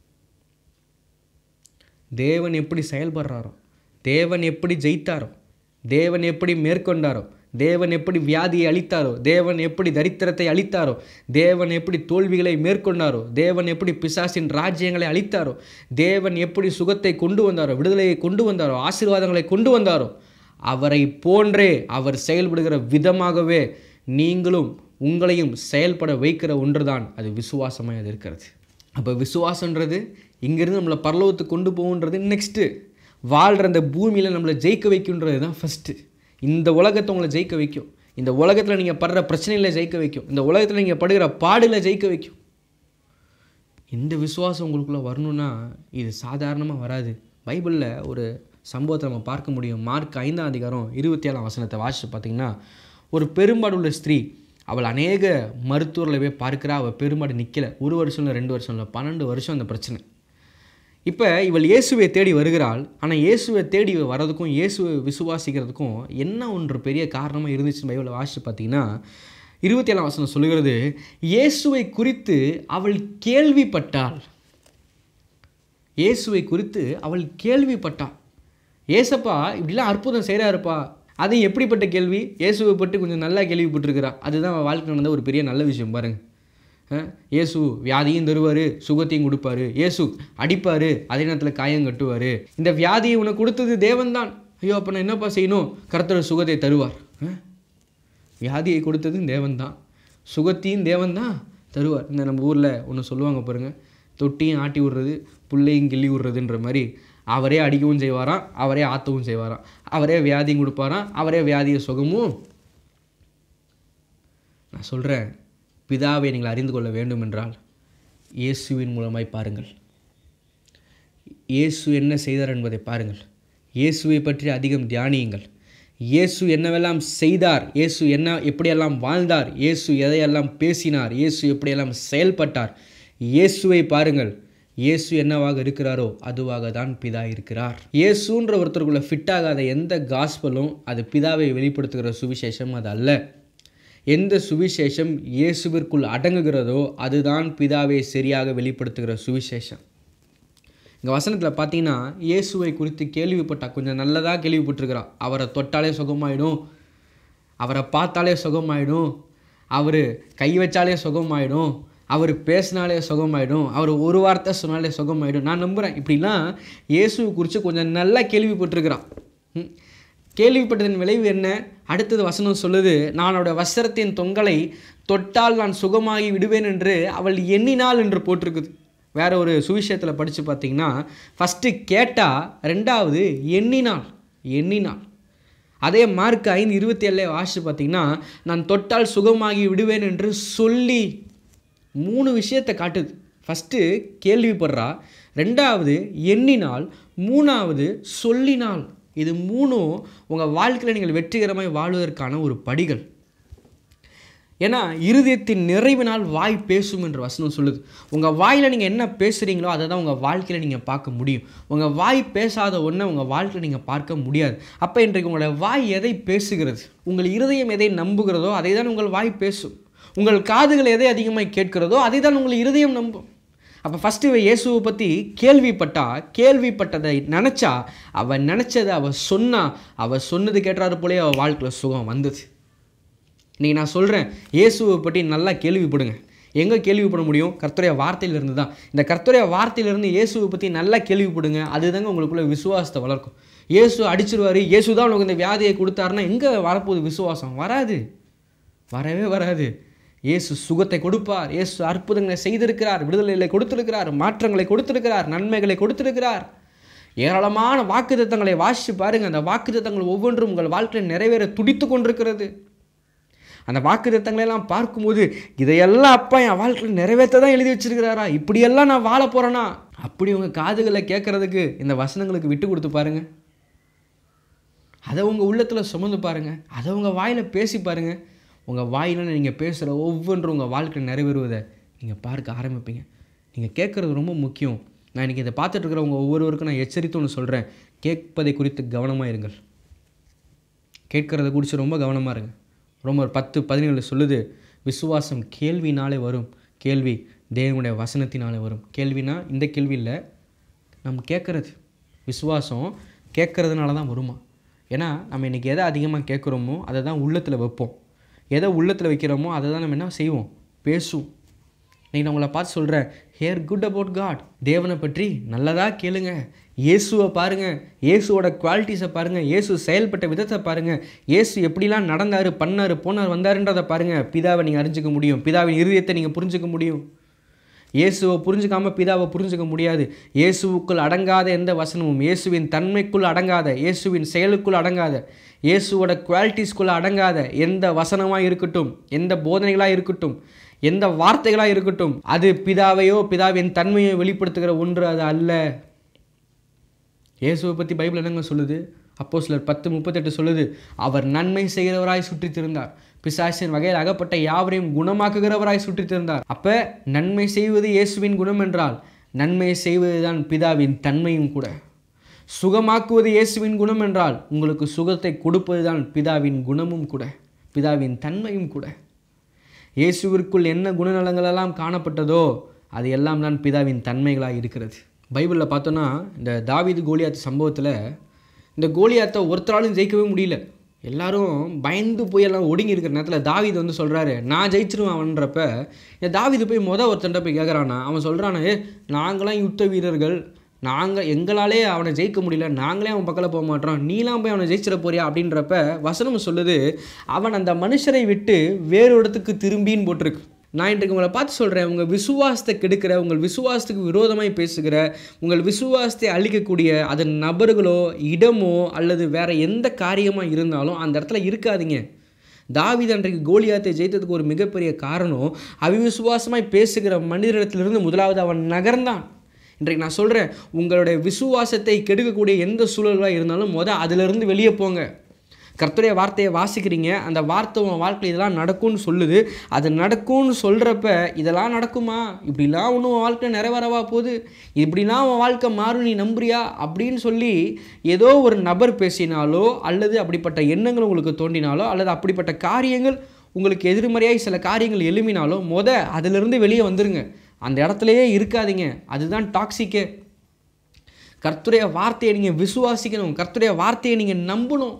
தேவன் எப்படி செயல்படுறாரோ தேவன் எப்படி ஜெயித்தாரோ தேவன் எப்படி மேற்கொண்டாரோ தேவன் எப்படி வியாதியை அளித்தாரோ தேவன் எப்படி தரித்திரத்தை அளித்தாரோ தேவன் எப்படி தோல்விகளை மேற்கொண்டாரோ தேவன் எப்படி பிசாசின் ராஜ்யங்களை அளித்தாரோ தேவன் எப்படி சுகத்தை கொண்டு வந்தாரோ விடுதலையை கொண்டு வந்தாரோ ஆசீர்வாதங்களை கொண்டு வந்தாரோ அவரை போன்றே அவர் செயல்படுகிற விதமாகவே நீங்களும் உங்களையும் செயல்பட வைக்கிற ஒன்றுதான் அது விசுவாசமாக அது இருக்கிறது அப்போ விசுவாசன்றது இங்கேருந்து நம்மளை பரலோகத்துக்கு கொண்டு போகுன்றது நெக்ஸ்ட்டு வாழ்கிற அந்த பூமியில் நம்மளை ஜெயிக்க வைக்குன்றது தான் ஃபஸ்ட்டு இந்த உலகத்தை உங்களை ஜெயிக்க வைக்கும் இந்த உலகத்தில் நீங்கள் படுற பிரச்சனையில் ஜெயிக்க வைக்கும் இந்த உலகத்தில் நீங்கள் படுகிற பாடில் ஜெயிக்க வைக்கும் இந்த விசுவாசம் உங்களுக்குள்ளே வரணும்னா இது சாதாரணமாக வராது பைபிளில் ஒரு சம்பவத்தை நம்ம பார்க்க முடியும் மார்க் ஐந்தாம் அதிகாரம் இருபத்தி ஏழாம் வசனத்தை வாசித்து பார்த்தீங்கன்னா ஒரு பெரும்பாடுள்ள ஸ்திரீ அவள் அநேக மருத்துவர்களை போய் பார்க்குறா அவள் பெரும்பாடு நிற்கலை ஒரு வருஷம் இல்லை ரெண்டு வருஷம் இல்லை பன்னெண்டு வருஷம் அந்த பிரச்சனை இப்போ இவள் இயேசுவை தேடி வருகிறாள் ஆனால் இயேசுவை தேடி வர்றதுக்கும் இயேசுவை விசுவாசிக்கிறதுக்கும் என்ன ஒன்று பெரிய காரணமாக இருந்துச்சுன்னு பைபிளை வாசித்து பார்த்தீங்கன்னா இருபத்தி ஏழாம் வசனம் சொல்லுகிறது இயேசுவை குறித்து அவள் கேள்விப்பட்டாள் இயேசுவை குறித்து அவள் கேள்விப்பட்டாள் ஏசப்பா இப்படிலாம் அற்புதம் செய்கிறாருப்பா அது எப்படிப்பட்ட கேள்வி இயேசுவை பற்றி கொஞ்சம் நல்லா கேள்விப்பட்டிருக்கிறா அதுதான் அவள் வாழ்க்கை நடந்த ஒரு பெரிய நல்ல விஷயம் பாருங்கள் இயேசு வியாதியும் தருவார் சுகத்தையும் கொடுப்பாரு இயேசு அடிப்பார் அதே நேரத்தில் காயம் கட்டுவார் இந்த வியாதியை உனக்கு கொடுத்தது தேவன்தான் ஐயோ அப்போ நான் என்னப்பா செய்யணும் கர்த்தர் சுகத்தை தருவார் வியாதியை கொடுத்தது தேவன்தான் சுகத்தையும் தேவன்தான் தருவார் இந்த நம்ம ஊரில் ஒன்று சொல்லுவாங்க பாருங்கள் தொட்டியும் ஆட்டி விடுறது புள்ளையும் கிள்ளி விடுறதுன்ற மாதிரி அவரே அடிக்கவும் செய்வாராம் அவரே ஆற்றவும் செய்வாராம் அவரே வியாதியும் கொடுப்பாராம் அவரே வியாதியை சுகமும் நான் சொல்கிறேன் பிதாவை நீங்கள் அறிந்து கொள்ள வேண்டும் என்றால் இயேசுவின் மூலமாய் பாருங்கள் இயேசு என்ன செய்தார் என்பதை பாருங்கள் இயேசுவை பற்றி அதிகம் தியானியுங்கள் இயேசு என்னவெல்லாம் செய்தார் இயேசு என்ன எப்படியெல்லாம் வாழ்ந்தார் இயேசு எதையெல்லாம் பேசினார் இயேசு எப்படியெல்லாம் செயல்பட்டார் இயேசுவை பாருங்கள் இயேசு என்னவாக இருக்கிறாரோ அதுவாக தான் பிதா இருக்கிறார் இயேசுன்ற ஒருத்தருக்குள்ள ஃபிட் ஆகாத எந்த காஸ்பலும் அது பிதாவை வெளிப்படுத்துகிற சுவிசேஷம் அது அல்ல எந்த சுவிசேஷம் இயேசுவிற்குள் அடங்குகிறதோ அதுதான் பிதாவை சரியாக வெளிப்படுத்துகிற சுவிசேஷம் இங்கே வசனத்தில் பார்த்தீங்கன்னா இயேசுவை குறித்து கேள்விப்பட்டா கொஞ்சம் நல்லதாக கேள்விப்பட்டிருக்கிறா அவரை தொட்டாலே சுகமாயிடும் அவரை பார்த்தாலே சுகமாயிடும் அவர் கை வச்சாலே சுகமாயிடும் அவர் பேசினாலே சுகமாயிடும் அவர் ஒரு வார்த்தை சொன்னாலே சுகமாயிடும் நான் நம்புகிறேன் இப்படிலாம் இயேசுவை குறித்து கொஞ்சம் நல்லா கேள்விப்பட்டிருக்கிறான் ம். கேள்விப்பட்டதன் விளைவு என்ன அடுத்தது வசனம் சொல்லுது நான் அவருடைய வஸ்திரத்தின் தொங்கலை தொட்டால் நான் சுகமாகி விடுவேன் என்று அவள் எண்ணினாள் என்று போட்டிருக்குது வேற ஒரு சுவிசேஷத்தில் படித்து பார்த்தீங்கன்னா ஃபஸ்ட்டு கேட்டா ரெண்டாவது எண்ணினாள் எண்ணினாள் அதே மார்க் ஐந்து இருபத்தி ஏழுல வாசித்து பார்த்தீங்கன்னா நான் தொட்டால் சுகமாகி விடுவேன் என்று சொல்லி மூணு விஷயத்தை காட்டுது ஃபஸ்ட்டு கேள்விப்படுறா ரெண்டாவது எண்ணினால் மூணாவது சொல்லினால் இது மூணும் உங்கள் வாழ்க்கையில் நீங்கள் வெற்றிகரமாய் வாழ்வதற்கான ஒரு படிகள் ஏன்னா இருதயத்தின் நிறைவினால் வாய் பேசும் என்று வசனம் சொல்லுது உங்கள் வாயில் நீங்கள் என்ன பேசுகிறீங்களோ அதை தான் உங்கள் வாழ்க்கையில் நீங்கள் பார்க்க முடியும் உங்கள் வாய் பேசாத ஒன்றை உங்கள் வாழ்க்கையில் நீங்கள் பார்க்க முடியாது அப்போ இன்றைக்கு உங்களோட வாய் எதை பேசுகிறது உங்கள் இருதயம் எதை நம்புகிறதோ அதை தான் உங்கள் வாய் பேசும் உங்கள் காதுகள் எதை அதிகமாக கேட்கிறதோ அதை தான் உங்கள் இருதயம் நம்பும் அப்போ ஃபஸ்ட்டு இவ இயேசுவை பற்றி கேள்விப்பட்டா கேள்விப்பட்டதை நினச்சா அவள் நினச்சதை அவள் சொன்னா அவள் சொன்னது கேட்டாரு போலே அவள் வாழ்க்கையில் சுகம் வந்தது இன்றைக்கி நான் சொல்கிறேன் இயேசுவை பற்றி நல்லா கேள்விப்படுங்க எங்கே கேள்விப்பட முடியும் கர்த்தருடைய வார்த்தையிலிருந்து தான் இந்த கர்த்தருடைய வார்த்தையிலிருந்து இயேசுவை பற்றி நல்லா கேள்விப்படுங்க அதுதாங்க உங்களுக்குள்ள விசுவாசத்தை வளர்க்கும் இயேசு அடிச்சிருவாரு இயேசு தான் உனக்கு இந்த வியாதியை கொடுத்தாருன்னா எங்கே வரப்போகுது விசுவாசம் வராது வரவே வராது இயேசு சுகத்தை கொடுப்பார் இயேசு அற்புதங்களை செய்திருக்கிறார் விடுதலைகளை கொடுத்திருக்கிறார் மாற்றங்களை கொடுத்திருக்கிறார் நன்மைகளை கொடுத்திருக்கிறார் ஏராளமான வாக்குத்தத்தங்களை வாசித்து பாருங்கள் அந்த வாக்குத்தத்தங்கள் ஒவ்வொன்றும் உங்கள் வாழ்க்கையில் நிறைவேற துடித்து கொண்டிருக்கிறது அந்த வாக்குத்தத்தங்களை எல்லாம் பார்க்கும்போது இதையெல்லாம் அப்பா என் வாழ்க்கையில் நிறைவேற்ற தான் எழுதி வச்சிருக்கிறாரா இப்படியெல்லாம் நான் வாழ போகிறேனா அப்படி உங்கள் காதுகளை கேட்குறதுக்கு இந்த வசனங்களுக்கு விட்டு கொடுத்து பாருங்கள் அதை உங்கள் உள்ளத்தில் சுமந்து பாருங்கள் அதை உங்கள் வாயில் பேசி பாருங்கள் உங்கள் வாயில் நீங்கள் பேசுகிற ஒவ்வொன்றும் உங்கள் வாழ்க்கையில் நிறைவேறுவதை நீங்கள் பார்க்க ஆரம்பிப்பீங்க நீங்கள் கேட்குறது ரொம்ப முக்கியம் நான் இன்றைக்கி இதை பார்த்துட்டு இருக்கிறவங்க ஒவ்வொருவருக்கும் நான் எச்சரித்து ஒன்று சொல்கிறேன் கேட்பதை குறித்து கவனமாக இருங்கள் கேட்குறத குறித்து ரொம்ப கவனமாக இருங்க ரொம்ப ஒரு பத்து பதினேழு சொல்லுது விசுவாசம் கேள்வினாலே வரும் கேள்வி தேவனுடைய வசனத்தினாலே வரும் கேள்வினா இந்த கேள்வி இல்லை நம்ம கேட்குறது விசுவாசம் கேட்குறதுனால தான் வருமா ஏன்னா நம்ம இன்றைக்கி எதை அதிகமாக கேட்குறோமோ அதை தான் உள்ளத்தில் வைப்போம் எதை உள்ளத்தில் வைக்கிறோமோ அதை தான் நம்ம என்ன செய்வோம் பேசுவோம் நீ நான் உங்களை பார்த்து சொல்கிறேன் ஹேர் குட் அபவுட் காட் தேவனை பற்றி நல்லதாக கேளுங்க இயேசுவை பாருங்கள் இயேசுவோட குவாலிட்டிஸை பாருங்கள் இயேசு செயல்பட்ட விதத்தை பாருங்கள் இயேசு எப்படிலாம் நடந்தார் பண்ணார் போனார் வந்தாருன்றதை பாருங்கள் பிதாவை நீங்கள் அறிஞ்சிக்க முடியும் பிதாவின் இருதயத்தை நீங்கள் புரிஞ்சுக்க முடியும் இயேசுவை புரிஞ்சுக்காம பிதாவை புரிஞ்சுக்க முடியாது இயேசுவுக்குள் அடங்காத எந்த வசனமும் இயேசுவின் தன்மைக்குள் அடங்காத இயேசுவின் செயலுக்குள் அடங்காத இயேசுவோட குவாலிட்டிஸ்குள்ளே அடங்காத எந்த வசனமாக இருக்கட்டும் எந்த போதனைகளாக இருக்கட்டும் எந்த வார்த்தைகளாக இருக்கட்டும் அது பிதாவையோ பிதாவின் தன்மையோ வெளிப்படுத்துகிற ஒன்று அது அல்ல இயேசுவை பற்றி பைபிள் என்னங்க சொல்லுது அப்போ சிலர் பத்து முப்பத்தெட்டு சொல்லுது அவர் நன்மை செய்கிறவராய் சுற்றித் திருந்தார் பிசாசின் வகையில் அகப்பட்ட யாவரையும் குணமாக்குகிறவராய் சுற்றித் திருந்தார் அப்போ நன்மை செய்வது இயேசுவின் குணம் என்றால் நன்மை செய்வதுதான் பிதாவின் தன்மையும் கூட சுகமாக்குவது இயேசுவின் குணம் என்றால் உங்களுக்கு சுகத்தை கொடுப்பதுதான் பிதாவின் குணமும் கூட பிதாவின் தன்மையும் கூட இயேசுவிற்குள் என்ன குணநலங்களெல்லாம் காணப்பட்டதோ அது எல்லாம் தான் பிதாவின் தன்மைகளாக இருக்கிறது பைபிளில் பார்த்தோன்னா இந்த தாவீது கோலியாத் சம்பவத்தில் இந்த கோலியாத்தை ஒருத்தராலும் ஜெயிக்கவே முடியல எல்லாரும் பயந்து போய் எல்லாம் ஒடுங்கி இருக்கிற நேரத்தில் தாவீது வந்து சொல்கிறாரு நான் ஜெயிச்சிருவேன் அவன்றப்ப இந்த தாவீது போய் மொதல் ஒருத்தன்ட்ட போய் கேட்குறானா அவன் சொல்கிறானே "ஏ, நாங்களாம் யுத்த வீரர்கள் நாங்கள் எங்களாலே அவனை ஜெயிக்க முடியல நாங்களே அவன் பக்கத்தில் போக மாட்டோம் நீலாம் போய் அவனை ஜெயிச்சிட போறியா அப்படின்றப்ப வசனம் சொல்லுது அவன் அந்த மனுஷரை விட்டு வேறு இடத்துக்கு திரும்பின்னு போட்டிருக்கு நான் இன்றைக்கு உங்களை பார்த்து சொல்கிறேன் உங்கள் விசுவாசத்தை கெடுக்கிற உங்கள் விசுவாசத்துக்கு விரோதமாய் பேசுகிற உங்கள் விசுவாசத்தை அழிக்கக்கூடிய அது நபர்களோ இடமோ அல்லது வேற எந்த காரியமாக இருந்தாலும் அந்த இடத்துல இருக்காதீங்க தாவீது அன்றைக்கு கோலியாத்தை ஜெயித்ததுக்கு ஒரு மிகப்பெரிய காரணம் அவிவிசுவாசமாய் பேசுகிற மனிதரிடத்திலிருந்து முதலாவது அவன் நகர்ந்தான் இன்றைக்கு நான் சொல்கிறேன் உங்களுடைய விசுவாசத்தை கெடுக்கக்கூடிய எந்த சூழலாக இருந்தாலும் முத அதிலிருந்து வெளியே போங்க கர்த்தருடைய வார்த்தையை வாசிக்கிறீங்க அந்த வார்த்தை உன் வாழ்க்கையில் இதெல்லாம் நடக்கும்னு சொல்லுது அது நடக்கும்னு சொல்கிறப்ப இதெல்லாம் நடக்குமா இப்படிலாம் ஒன்றும் உன் வாழ்க்கை நிறைவேறவா போகுது இப்படிலாம் உன் வாழ்க்கை மாறும் நீ நம்புறியா அப்படின்னு சொல்லி ஏதோ ஒரு நபர் பேசினாலோ அல்லது அப்படிப்பட்ட எண்ணங்கள் உங்களுக்கு தோன்றினாலோ அல்லது அப்படிப்பட்ட காரியங்கள் உங்களுக்கு எதிர்மறையாய் சில காரியங்கள் எழுமினாலோ முத அதிலிருந்து வெளியே வந்துருங்க அந்த இடத்துலையே இருக்காதீங்க அதுதான் டாக்ஸிக்கே கர்த்தருடைய வார்த்தையை நீங்கள் விசுவாசிக்கணும் கர்த்தருடைய வார்த்தையை நீங்கள் நம்பணும்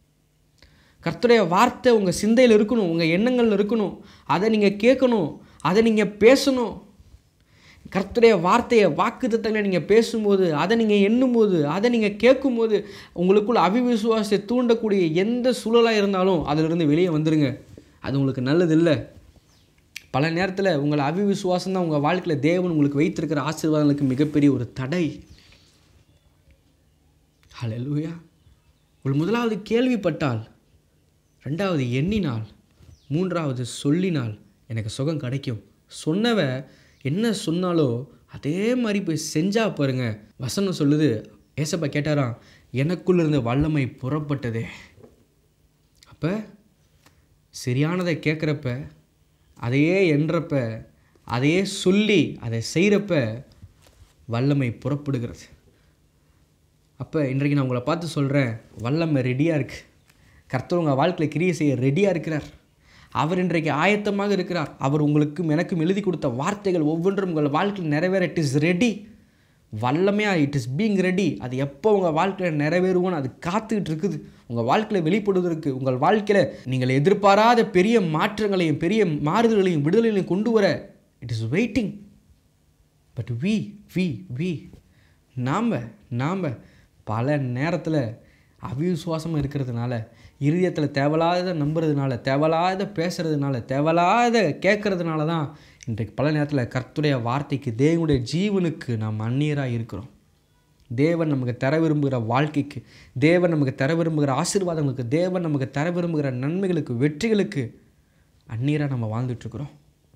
கர்த்தருடைய வார்த்தை உங்கள் சிந்தையில் இருக்கணும் உங்கள் எண்ணங்கள் இருக்கணும் அதை நீங்கள் கேட்கணும் அதை நீங்கள் பேசணும் கர்த்தருடைய வார்த்தையை வாக்குத்தத்தங்களை நீங்கள் பேசும்போது அதை நீங்கள் எண்ணும்போது அதை நீங்கள் கேட்கும்போது உங்களுக்குள்ள அவிவிசுவாசத்தை தூண்டக்கூடிய எந்த சூழலாக இருந்தாலும் அதிலிருந்து வெளியே வந்துடுங்க அது உங்களுக்கு நல்லது இல்லை பல நேரத்தில் உங்களை அவிவிசுவாசம் தான் உங்கள் வாழ்க்கையில் தேவன் உங்களுக்கு வைத்திருக்கிற ஆசீர்வாதங்களுக்கு மிகப்பெரிய ஒரு தடை ஹalleluya ஒரு முதலாவது கேள்விப்பட்டால் ரெண்டாவது எண்ணினால் மூன்றாவது சொல்லினால் எனக்கு சுகம் கிடைக்கும் சொன்னவ என்ன சொன்னாலோ அதே மாதிரி போய் செஞ்சா பாருங்க வசனம் சொல்லுது ஏசப்பா கேட்டாராம் எனக்குள்ள இருந்த வல்லமை புறப்பட்டதே அப்போ சரியானதை கேட்குறப்ப அதையே எண்றப்ப அதையே சொல்லி அதை செய்கிறப்ப வல்லமை புறப்படுகிறது அப்போ இன்றைக்கு நான் உங்களை பார்த்து சொல்கிறேன் வல்லமை ரெடியாக இருக்குது கர்த்தர் உங்கள் வாழ்க்கையில் கிரியை செய்ய ரெடியாக இருக்கிறார் அவர் இன்றைக்கு ஆயத்தமாக இருக்கிறார் அவர் உங்களுக்கும் எனக்கும் எழுதி கொடுத்த வார்த்தைகள் ஒவ்வொன்றும் உங்கள் வாழ்க்கையில் நிறைவேற இட் இஸ் ரெடி வல்லமையாக இட் இஸ் பீங் ரெடி அது எப்போ உங்கள் வாழ்க்கையில் நிறைவேறுவோன்னு அது காத்துக்கிட்டு இருக்குது உங்கள் வாழ்க்கையில் வெளிப்படுவதற்கு உங்கள் வாழ்க்கையில் நீங்கள் எதிர்பாராத பெரிய மாற்றங்களையும் பெரிய மாறுதல்களையும் விடுதலைகளையும் கொண்டு வர it is waiting but we we we நாம் நாம் பல நேரத்தில் அவிசுவாசமாக இருக்கிறதுனால இருதயத்தில் தேவையில்லாத நம்புறதுனால தேவையில்லாத பேசுறதுனால தேவையில்லாத கேட்கறதுனால தான் இன்றைக்கு பல நேரத்தில் கர்த்துடைய வார்த்தைக்கு தேவனுடைய ஜீவனுக்கு நாம் அந்நியராக இருக்கிறோம் தேவன் நமக்கு தர விரும்புகிற வாழ்க்கைக்கு தேவன் நமக்கு தர விரும்புகிற ஆசீர்வாதங்களுக்கு தேவன் நமக்கு தர விரும்புகிற நன்மைகளுக்கு வெற்றிகளுக்கு அந்நீராக நம்ம வாழ்ந்துட்டுருக்குறோம்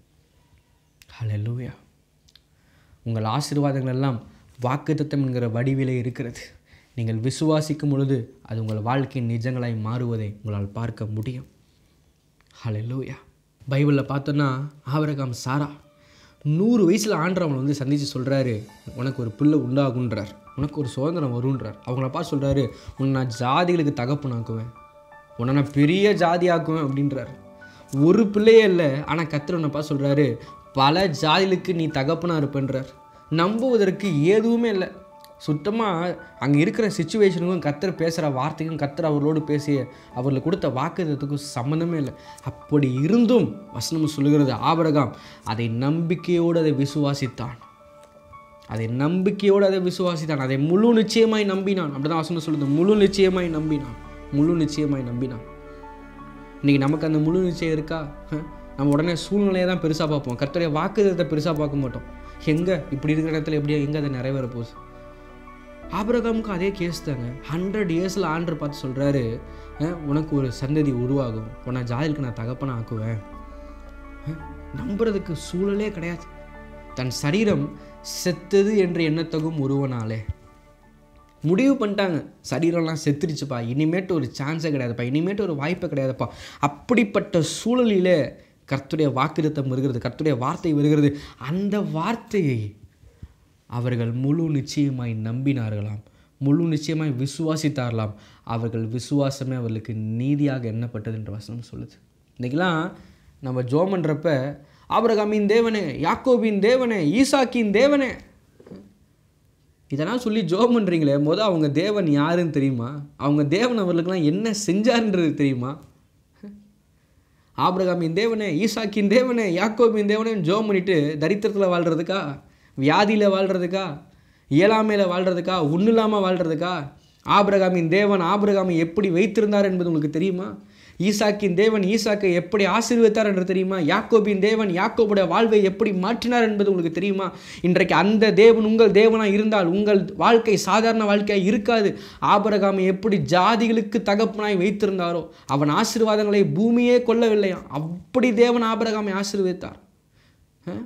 ஹalleluya உங்கள் ஆசீர்வாதங்கள் எல்லாம் வாக்குத்தத்தம் என்கிற வடிவிலே இருக்கிறது நீங்கள் விசுவாசிக்கும் பொழுது அது உங்கள் வாழ்க்கையின் நிஜங்களாய் மாறுவதை உங்களால் பார்க்க முடியும் ஹalleluya பைபிளில் பார்த்தோன்னா ஆபிரகாம் சாரா நூறு வயசில் ஆண்டவங்களை வந்து சந்தித்து சொல்கிறாரு உனக்கு ஒரு பிள்ளை உண்டாகுன்றார் உனக்கு ஒரு சுதந்திரம் வருன்றார் அவங்கள பார்த்து சொல்கிறாரு உன்னை நான் ஜாதிகளுக்கு தகப்பனாக்குவேன் உன்னை நான் பெரிய ஜாதி ஆக்குவேன் அப்படின்றார் ஒரு பிள்ளையே இல்லை ஆனால் கத்திர உன்னை பார்த்து சொல்கிறாரு பல ஜாதிகளுக்கு நீ தகப்பனாக இருப்பேன்றார் நம்புவதற்கு எதுவுமே இல்லை சுத்தமாக அங்கே இருக்கிற சுச்சுவேஷனுக்கும் கத்தர் பேசுகிற வார்த்தைக்கும் கத்தர் அவர்களோடு பேசிய அவர்களுக்கு கொடுத்த வாக்குறதுக்கும் சம்மந்தமே இல்லை அப்படி இருந்தும் வசனம் சொல்லுகிறது ஆபரகாம் அதை நம்பிக்கையோடு அதை விசுவாசித்தான் அதை நம்பிக்கையோடு அதை விசுவாசித்தான் அதை முழு நிச்சயமாய் நம்பினான் அப்படிதான் வசனம் சொல்லுது முழு நிச்சயமாய் நம்பினான் முழு நிச்சயமாய் நம்பினான் இன்றைக்கி நமக்கு அந்த முழு நிச்சயம் இருக்கா ஹ? நம்ம உடனே சூழ்நிலையை தான் பெருசாக பார்ப்போம் கர்த்தருடைய வாக்குதத்தை பெருசாக பார்க்க மாட்டோம் எங்கே இப்படி இருக்கிற இடத்துல எப்படியா எங்கே அதை நிறைவேற போகுது ஆபிரகாமுக்கு அதே கேஸ் தாங்க ஹண்ட்ரட் இயர்ஸில் ஆண்டர் பார்த்து சொல்கிறாரு உனக்கு ஒரு சந்ததி உருவாகும் உன்னை ஜாதிலுக்கு நான் தகப்பன ஆக்குவேன் அஹ், நம்புறதுக்கு சூழலே கிடையாது தன் சரீரம் செத்தது என்று எண்ணத்தகும் ஒருவனாலே முடிவு பண்ணிட்டாங்க சரீரம்லாம் செத்துருச்சுப்பா இனிமேட்டு ஒரு சான்ஸே கிடையாதுப்பா இனிமேட்டு ஒரு வாய்ப்பே கிடையாதுப்பா அப்படிப்பட்ட சூழலிலே கர்த்துடைய வாக்குத்தம் வருகிறது கர்த்துடைய வார்த்தை வருகிறது அந்த வார்த்தையை அவர்கள் முழு நிச்சயமாய் நம்பினார்களாம் முழு நிச்சயமாய் விசுவாசித்தார்களாம் அவர்கள் விசுவாசமே அவர்களுக்கு நீதியாக எண்ணப்பட்டது என்று வசனம் சொல்லுது இன்றைக்கெல்லாம் நம்ம ஜோம் பண்ணுறப்ப ஆபிரகாமின் தேவனே யாக்கோபின் தேவனே ஈசாக்கின் தேவனே இதெல்லாம் சொல்லி ஜோம் பண்ணுறீங்களே மொதல் அவங்க தேவன் யாருன்னு தெரியுமா அவங்க தேவன் அவர்களுக்கெல்லாம் என்ன செஞ்சார்ன்றது தெரியுமா ஆபிரகாமின் தேவனே ஈசாக்கின் தேவனே யாக்கோபின் தேவனே ஜோம் பண்ணிட்டு தரித்திரத்தில் வாழ்கிறதுக்கா வியாதியில் வாழ்கிறதுக்கா இயலாமையில் வாழ்கிறதுக்கா ஒன்றும் இல்லாமல் வாழ்கிறதுக்கா ஆபிரகாமின் தேவன் ஆபிரகாமை எப்படி வைத்திருந்தார் என்பது உங்களுக்கு தெரியுமா ஈசாக்கின் தேவன் ஈசாக்கை எப்படி ஆசீர்வதித்தார் என்று தெரியுமா யாக்கோபின் தேவன் யாக்கோபுடைய வாழ்வை எப்படி மாற்றினார் என்பது உங்களுக்கு தெரியுமா இன்றைக்கு அந்த தேவன் உங்கள் தேவனாக இருந்தால் உங்கள் வாழ்க்கை சாதாரண வாழ்க்கையாக இருக்காது ஆபிரகாமை எப்படி ஜாதிகளுக்கு தகப்பனாய் வைத்திருந்தாரோ அவன் ஆசீர்வாதங்களை பூமியே கொள்ளவில்லையா அப்படி தேவன் ஆபிரகாமை ஆசீர்வதித்தார் ஆ?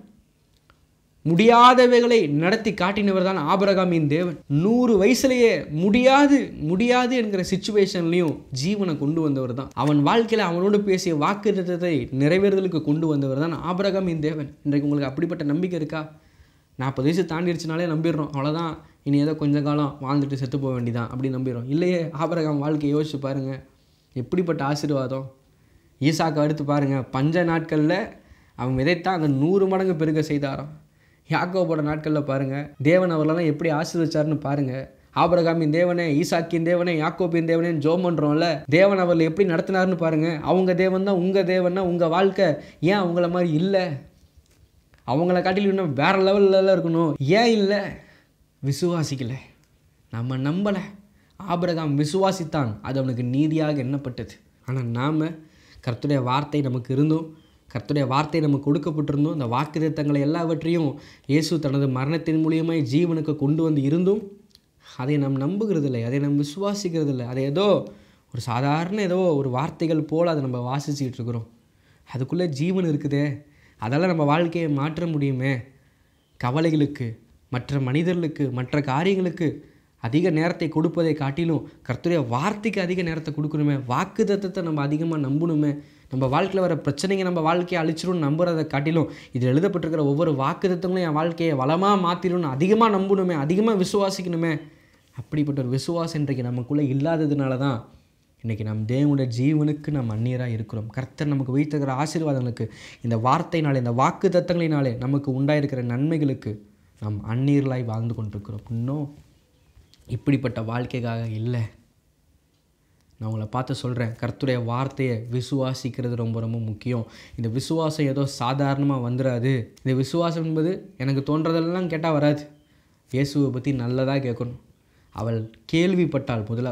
முடியாதவைகளை நடத்தி காட்டினவர் தான் ஆபரகாமின் தேவன் நூறு வயசுலேயே முடியாது முடியாது என்கிற சுச்சுவேஷன்லையும் ஜீவனை கொண்டு வந்தவர் தான் அவன் வாழ்க்கையில் அவனோடு பேசிய வாக்குத்தத்தை நிறைவேறுதலுக்கு கொண்டு வந்தவர் தான் ஆபரகாமின் தேவன் இன்றைக்கு உங்களுக்கு அப்படிப்பட்ட நம்பிக்கை இருக்கா நாற்பது வயசு தாண்டிடுச்சுனாலே நம்பிடுறோம் அவ்வளோதான் இனி ஏதோ கொஞ்ச காலம் வாழ்ந்துட்டு செத்து போக வேண்டியதான் அப்படி நம்பிடுறோம் இல்லையே ஆபரகாம் வாழ்க்கையை யோசிச்சு பாருங்கள் எப்படிப்பட்ட ஆசீர்வாதம் ஈசாக்கு அடுத்து பாருங்கள் பஞ்ச நாட்களில் அவன் விதைத்தான் அந்த நூறு மடங்கு பெருக செய்தாராம் யாக்கோபோட நாட்களில் பாருங்கள் தேவன் அவர்களெல்லாம் எப்படி ஆசீர்வச்சாருன்னு பாருங்கள் ஆபரகாமின் தேவனே ஈசாக்கின் தேவனே யாக்கோபின் தேவனே ஜோம் பண்ணுறோம்ல தேவன் அவர்களை எப்படி நடத்தினாருன்னு பாருங்கள் அவங்க தேவன் தான் உங்கள் தேவன்னா உங்கள் வாழ்க்கை ஏன் அவங்கள மாதிரி இல்லை அவங்கள காட்டிலும் இன்னும் வேறு லெவலில் இருக்கணும் ஏன் இல்லை விசுவாசிக்கலை நம்ம நம்பலை ஆபிரகாம் விசுவாசித்தான் அது அவனுக்கு நீதியாக எண்ணப்பட்டது ஆனால் நாம் கர்த்தருடைய வார்த்தை நமக்கு இருந்தும் கர்த்தருடைய வார்த்தை நமக்கு கொடுக்கப்பட்டிருந்தோம் அந்த வாக்குத்தத்தங்களை எல்லாவற்றையும் இயேசு தனது மரணத்தின் மூலியமாய் ஜீவனுக்கு கொண்டு வந்து இருந்தும் அதை நாம் நம்புகிறதில்லை அதை நாம் விசுவாசிக்கிறதில்லை அதை ஏதோ ஒரு சாதாரண ஏதோ ஒரு வார்த்தைகள் போல் அதை நம்ம வாசிச்சுக்கிட்டு இருக்கிறோம் அதுக்குள்ளே ஜீவன் இருக்குதே அதெல்லாம் நம்ம வாழ்க்கையை மாற்ற முடியுமே கவலைகளுக்கு மற்ற மனிதர்களுக்கு மற்ற காரியங்களுக்கு அதிக நேரத்தை கொடுப்பதை காட்டிலும் கர்த்தருடைய வார்த்தைக்கு அதிக நேரத்தை கொடுக்கணுமே வாக்கு தத்தத்தை நம்ம அதிகமாக நம்பணுமே நம்ம வாழ்க்கையில் வர பிரச்சனைங்க நம்ம வாழ்க்கையை அழிச்சிடும்னு நம்புறதை காட்டிலும் இதில் எழுதப்பட்டிருக்கிற ஒவ்வொரு வாக்கு தத்தங்களும் என் வாழ்க்கையை வளமாக மாற்றிடும்னு அதிகமாக நம்பணுமே அதிகமாக விசுவாசிக்கணுமே அப்படிப்பட்ட ஒரு விசுவாசம் இன்றைக்கு நமக்குள்ளே இல்லாததுனால தான் இன்றைக்கி நம் தேவனுடைய ஜீவனுக்கு நாம் அந்நியராக இருக்கிறோம் கர்த்தர் நமக்கு வைத்திருக்கிற ஆசீர்வாதங்களுக்கு இந்த வார்த்தையினாலே இந்த வாக்கு தத்தங்களினாலே நமக்கு உண்டாயிருக்கிற நன்மைகளுக்கு நாம் அந்நீர்களாய் வாழ்ந்து கொண்டிருக்கிறோம் இன்னும் இப்படிப்பட்ட வாழ்க்கைக்காக இல்லை நான் உங்களை பார்த்து சொல்கிறேன் கர்த்தருடைய வார்த்தையை விசுவாசிக்கிறது ரொம்ப ரொம்ப முக்கியம் இந்த விசுவாசம் ஏதோ சாதாரணமாக வந்துடாது இந்த விசுவாசம் என்பது எனக்கு தோன்றதெல்லாம் கேட்டால் வராது இயேசுவை பற்றி நல்லதாக கேட்கணும் அவள் கேள்விப்பட்டாள் முதலாவது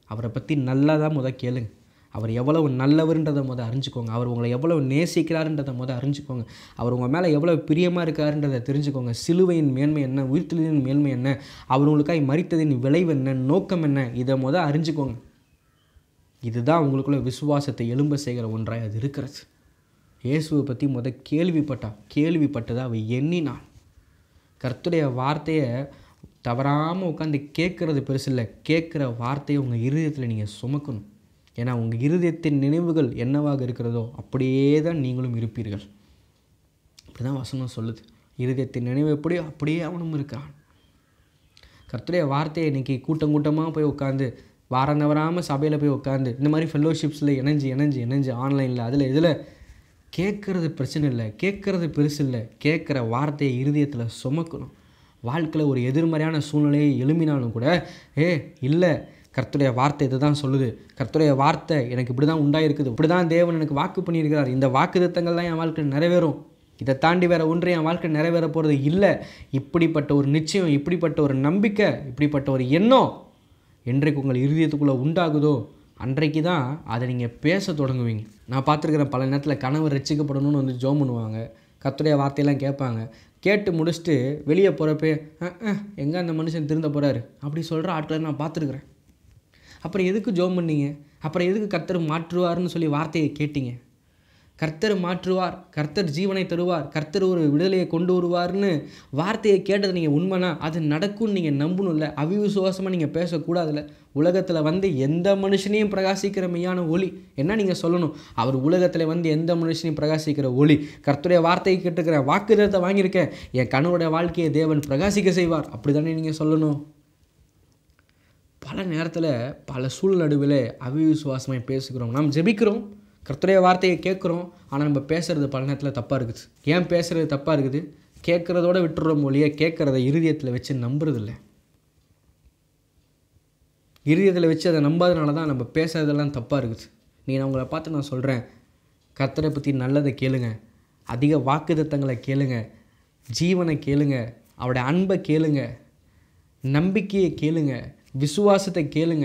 அவரை பற்றி நல்லதாக முத கேளுங்க அவர் எவ்வளவு நல்லவர்ன்றதை முத அறிஞ்சுக்கோங்க அவர் உங்களை எவ்வளவு நேசிக்கிறாருன்றதை முத அறிஞ்சுக்கோங்க அவர் உங்கள் மேலே எவ்வளவு பிரியமாக இருக்காருன்றதை தெரிஞ்சுக்கோங்க சிலுவையின் மேன்மை என்ன உயிர்த்தெழுதின் மேன்மை என்ன அவர் உங்களுக்காய் மறித்ததின் விளைவு என்ன நோக்கம் என்ன இதை முத அறிஞ்சுக்கோங்க இதுதான் உங்களுக்குள்ள விசுவாசத்தை எழும்ப செய்கிற ஒன்றாய் அது இருக்கிறது இயேசுவை பற்றி முத கேள்விப்பட்டா கேள்விப்பட்டதை அவ எண்ணினாள் கர்த்தருடைய வார்த்தையை தவறாமல் உட்காந்து கேட்குறது பெருசு இல்லை கேட்குற வார்த்தையை உங்கள் இருதயத்தில் நீங்கள் சுமக்கணும் ஏன்னா உங்கள் இருதயத்தின் நினைவுகள் என்னவாக இருக்கிறதோ அப்படியே தான் நீங்களும் இருப்பீர்கள் அப்படி தான் வசனம் சொல்லுது இருதயத்தின் நினைவு எப்படியோ அப்படியே அவனும் இருக்கிறான் கர்த்தருடைய வார்த்தையை இன்றைக்கி கூட்டம் கூட்டமாக போய் உட்காந்து வாரம் தவறாமல் சபையில் போய் உட்காந்து இந்த மாதிரி ஃபெல்லோஷிப்ஸில் இணைஞ்சு இணைஞ்சு இணைஞ்சு ஆன்லைனில் அதில் இதில் கேட்குறது பிரச்சனை இல்லை கேட்குறது பெருசு இல்லை கேட்குற வார்த்தையை இருதயத்தில் சுமக்கணும் வாழ்க்கையில் ஒரு எதிர்மறையான சூழ்நிலையை எழுமினாலும் கூட ஏ இல்லை கர்த்தருடைய வார்த்தை இதை தான் சொல்லுது கர்த்தருடைய வார்த்தை எனக்கு இப்படி தான் உண்டாயிருக்குது இப்படி தான் தேவன் எனக்கு வாக்கு பண்ணியிருக்கிறார் இந்த வாக்குத்தத்தங்கள் தான் என் வாழ்க்கையில் நிறைவேறும் இதை தாண்டி வேற ஒன்று என் வாழ்க்கை நிறைவேற போகிறது இல்லை இப்படிப்பட்ட ஒரு நிச்சயம் இப்படிப்பட்ட ஒரு நம்பிக்கை இப்படிப்பட்ட ஒரு எண்ணம் என்றைக்கு உங்கள் இருதயத்துக்குள்ளே உண்டாகுதோ அன்றைக்கு தான் அதை நீங்கள் பேச தொடங்குவீங்க நான் பார்த்துருக்கிறேன் பல நேரத்தில் கனவு ரசிக்கப்படணும்னு வந்து ஜோம் பண்ணுவாங்க கர்த்தருடைய வார்த்தையெல்லாம் கேட்பாங்க கேட்டு முடிச்சுட்டு வெளியே போகிறப்பே எங்கே அந்த மனுஷன் திருந்த போகிறாரு அப்படி சொல்கிற ஆட்களை நான் பார்த்துருக்குறேன் அப்புறம் எதுக்கு ஜோம் பண்ணீங்க அப்புறம் எதுக்கு கர்த்தர் மாற்றுவார்னு சொல்லி வார்த்தையை கேட்டீங்க கர்த்தர் மாற்றுவார் கர்த்தர் ஜீவனை தருவார் கர்த்தர் ஒரு விடுதலையை கொண்டு வருவார்னு வார்த்தையை கேட்டது நீங்கள் உண்மைனா அது நடக்கும்னு நீங்கள் நம்பணும்ல அவிசுவாசமாக நீங்கள் பேசக்கூடாதுல்ல உலகத்தில் வந்து எந்த மனுஷனையும் பிரகாசிக்கிற மெய்யான ஒளி என்ன நீங்கள் சொல்லணும் அவர் உலகத்தில் வந்து எந்த மனுஷனையும் பிரகாசிக்கிற ஒளி கர்த்தருடைய வார்த்தையை கேட்டுக்கிறேன் வாக்குதத்தை வாங்கியிருக்கேன் என் கணவருடைய வாழ்க்கையை தேவன் பிரகாசிக்க செய்வார் அப்படி தானே நீங்கள் சொல்லணும் பல நேரத்தில் பல சூழ்நடுவில் அவிசுவாசமாக பேசுகிறோம் நாம் ஜெபிக்கிறோம் கர்த்தருடைய வார்த்தையை கேட்குறோம் ஆனால் நம்ம பேசுகிறது பல நேரத்தில் தப்பாக இருக்குது ஏன் பேசுகிறது தப்பாக இருக்குது கேட்குறதோட விட்டுறோம் மொழியை கேட்குறத இருதயத்தில் வச்சு நம்புறதில்ல இருதயத்தில் வச்சு அதை நம்பாதனால தான் நம்ம பேசுறதெல்லாம் தப்பாக இருக்குது நீ நான் உங்களை பார்த்து நான் சொல்கிறேன் கர்த்தரை பற்றி நல்லதை கேளுங்க அதிக வாக்குத்தத்தங்களை கேளுங்க ஜீவனை கேளுங்க அவருடைய அன்பை கேளுங்க நம்பிக்கையை கேளுங்க விசுவாசத்தை கேளுங்க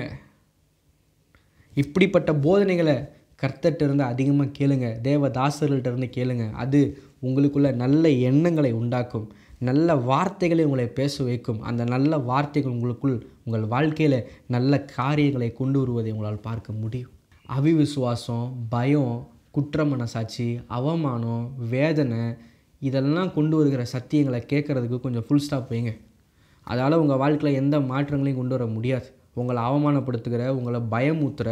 இப்படிப்பட்ட போதனைகளை கர்த்தர்கிட்ட இருந்து அதிகமாக கேளுங்க தேவதாசர்கள்ட்ட இருந்து கேளுங்க அது உங்களுக்குள்ள நல்ல எண்ணங்களை உண்டாக்கும் நல்ல வார்த்தைகளை உங்களை பேச வைக்கும் அந்த நல்ல வார்த்தைகள் உங்களுக்குள் உங்கள் வாழ்க்கையில் நல்ல காரியங்களை கொண்டு வருவதை உங்களால் பார்க்க முடியும் அவிவிசுவாசம் பயம் குற்ற மனசாட்சி அவமானம் வேதனை இதெல்லாம் கொண்டு வருகிற சத்தியங்களை கேட்குறதுக்கு கொஞ்சம் ஃபுல் ஸ்டாப் வைங்க அதால் உங்கள் வாழ்க்கையில் எந்த மாற்றங்களையும் கொண்டு வர முடியாது உங்களை அவமானப்படுத்துகிற உங்களை பயமுத்துற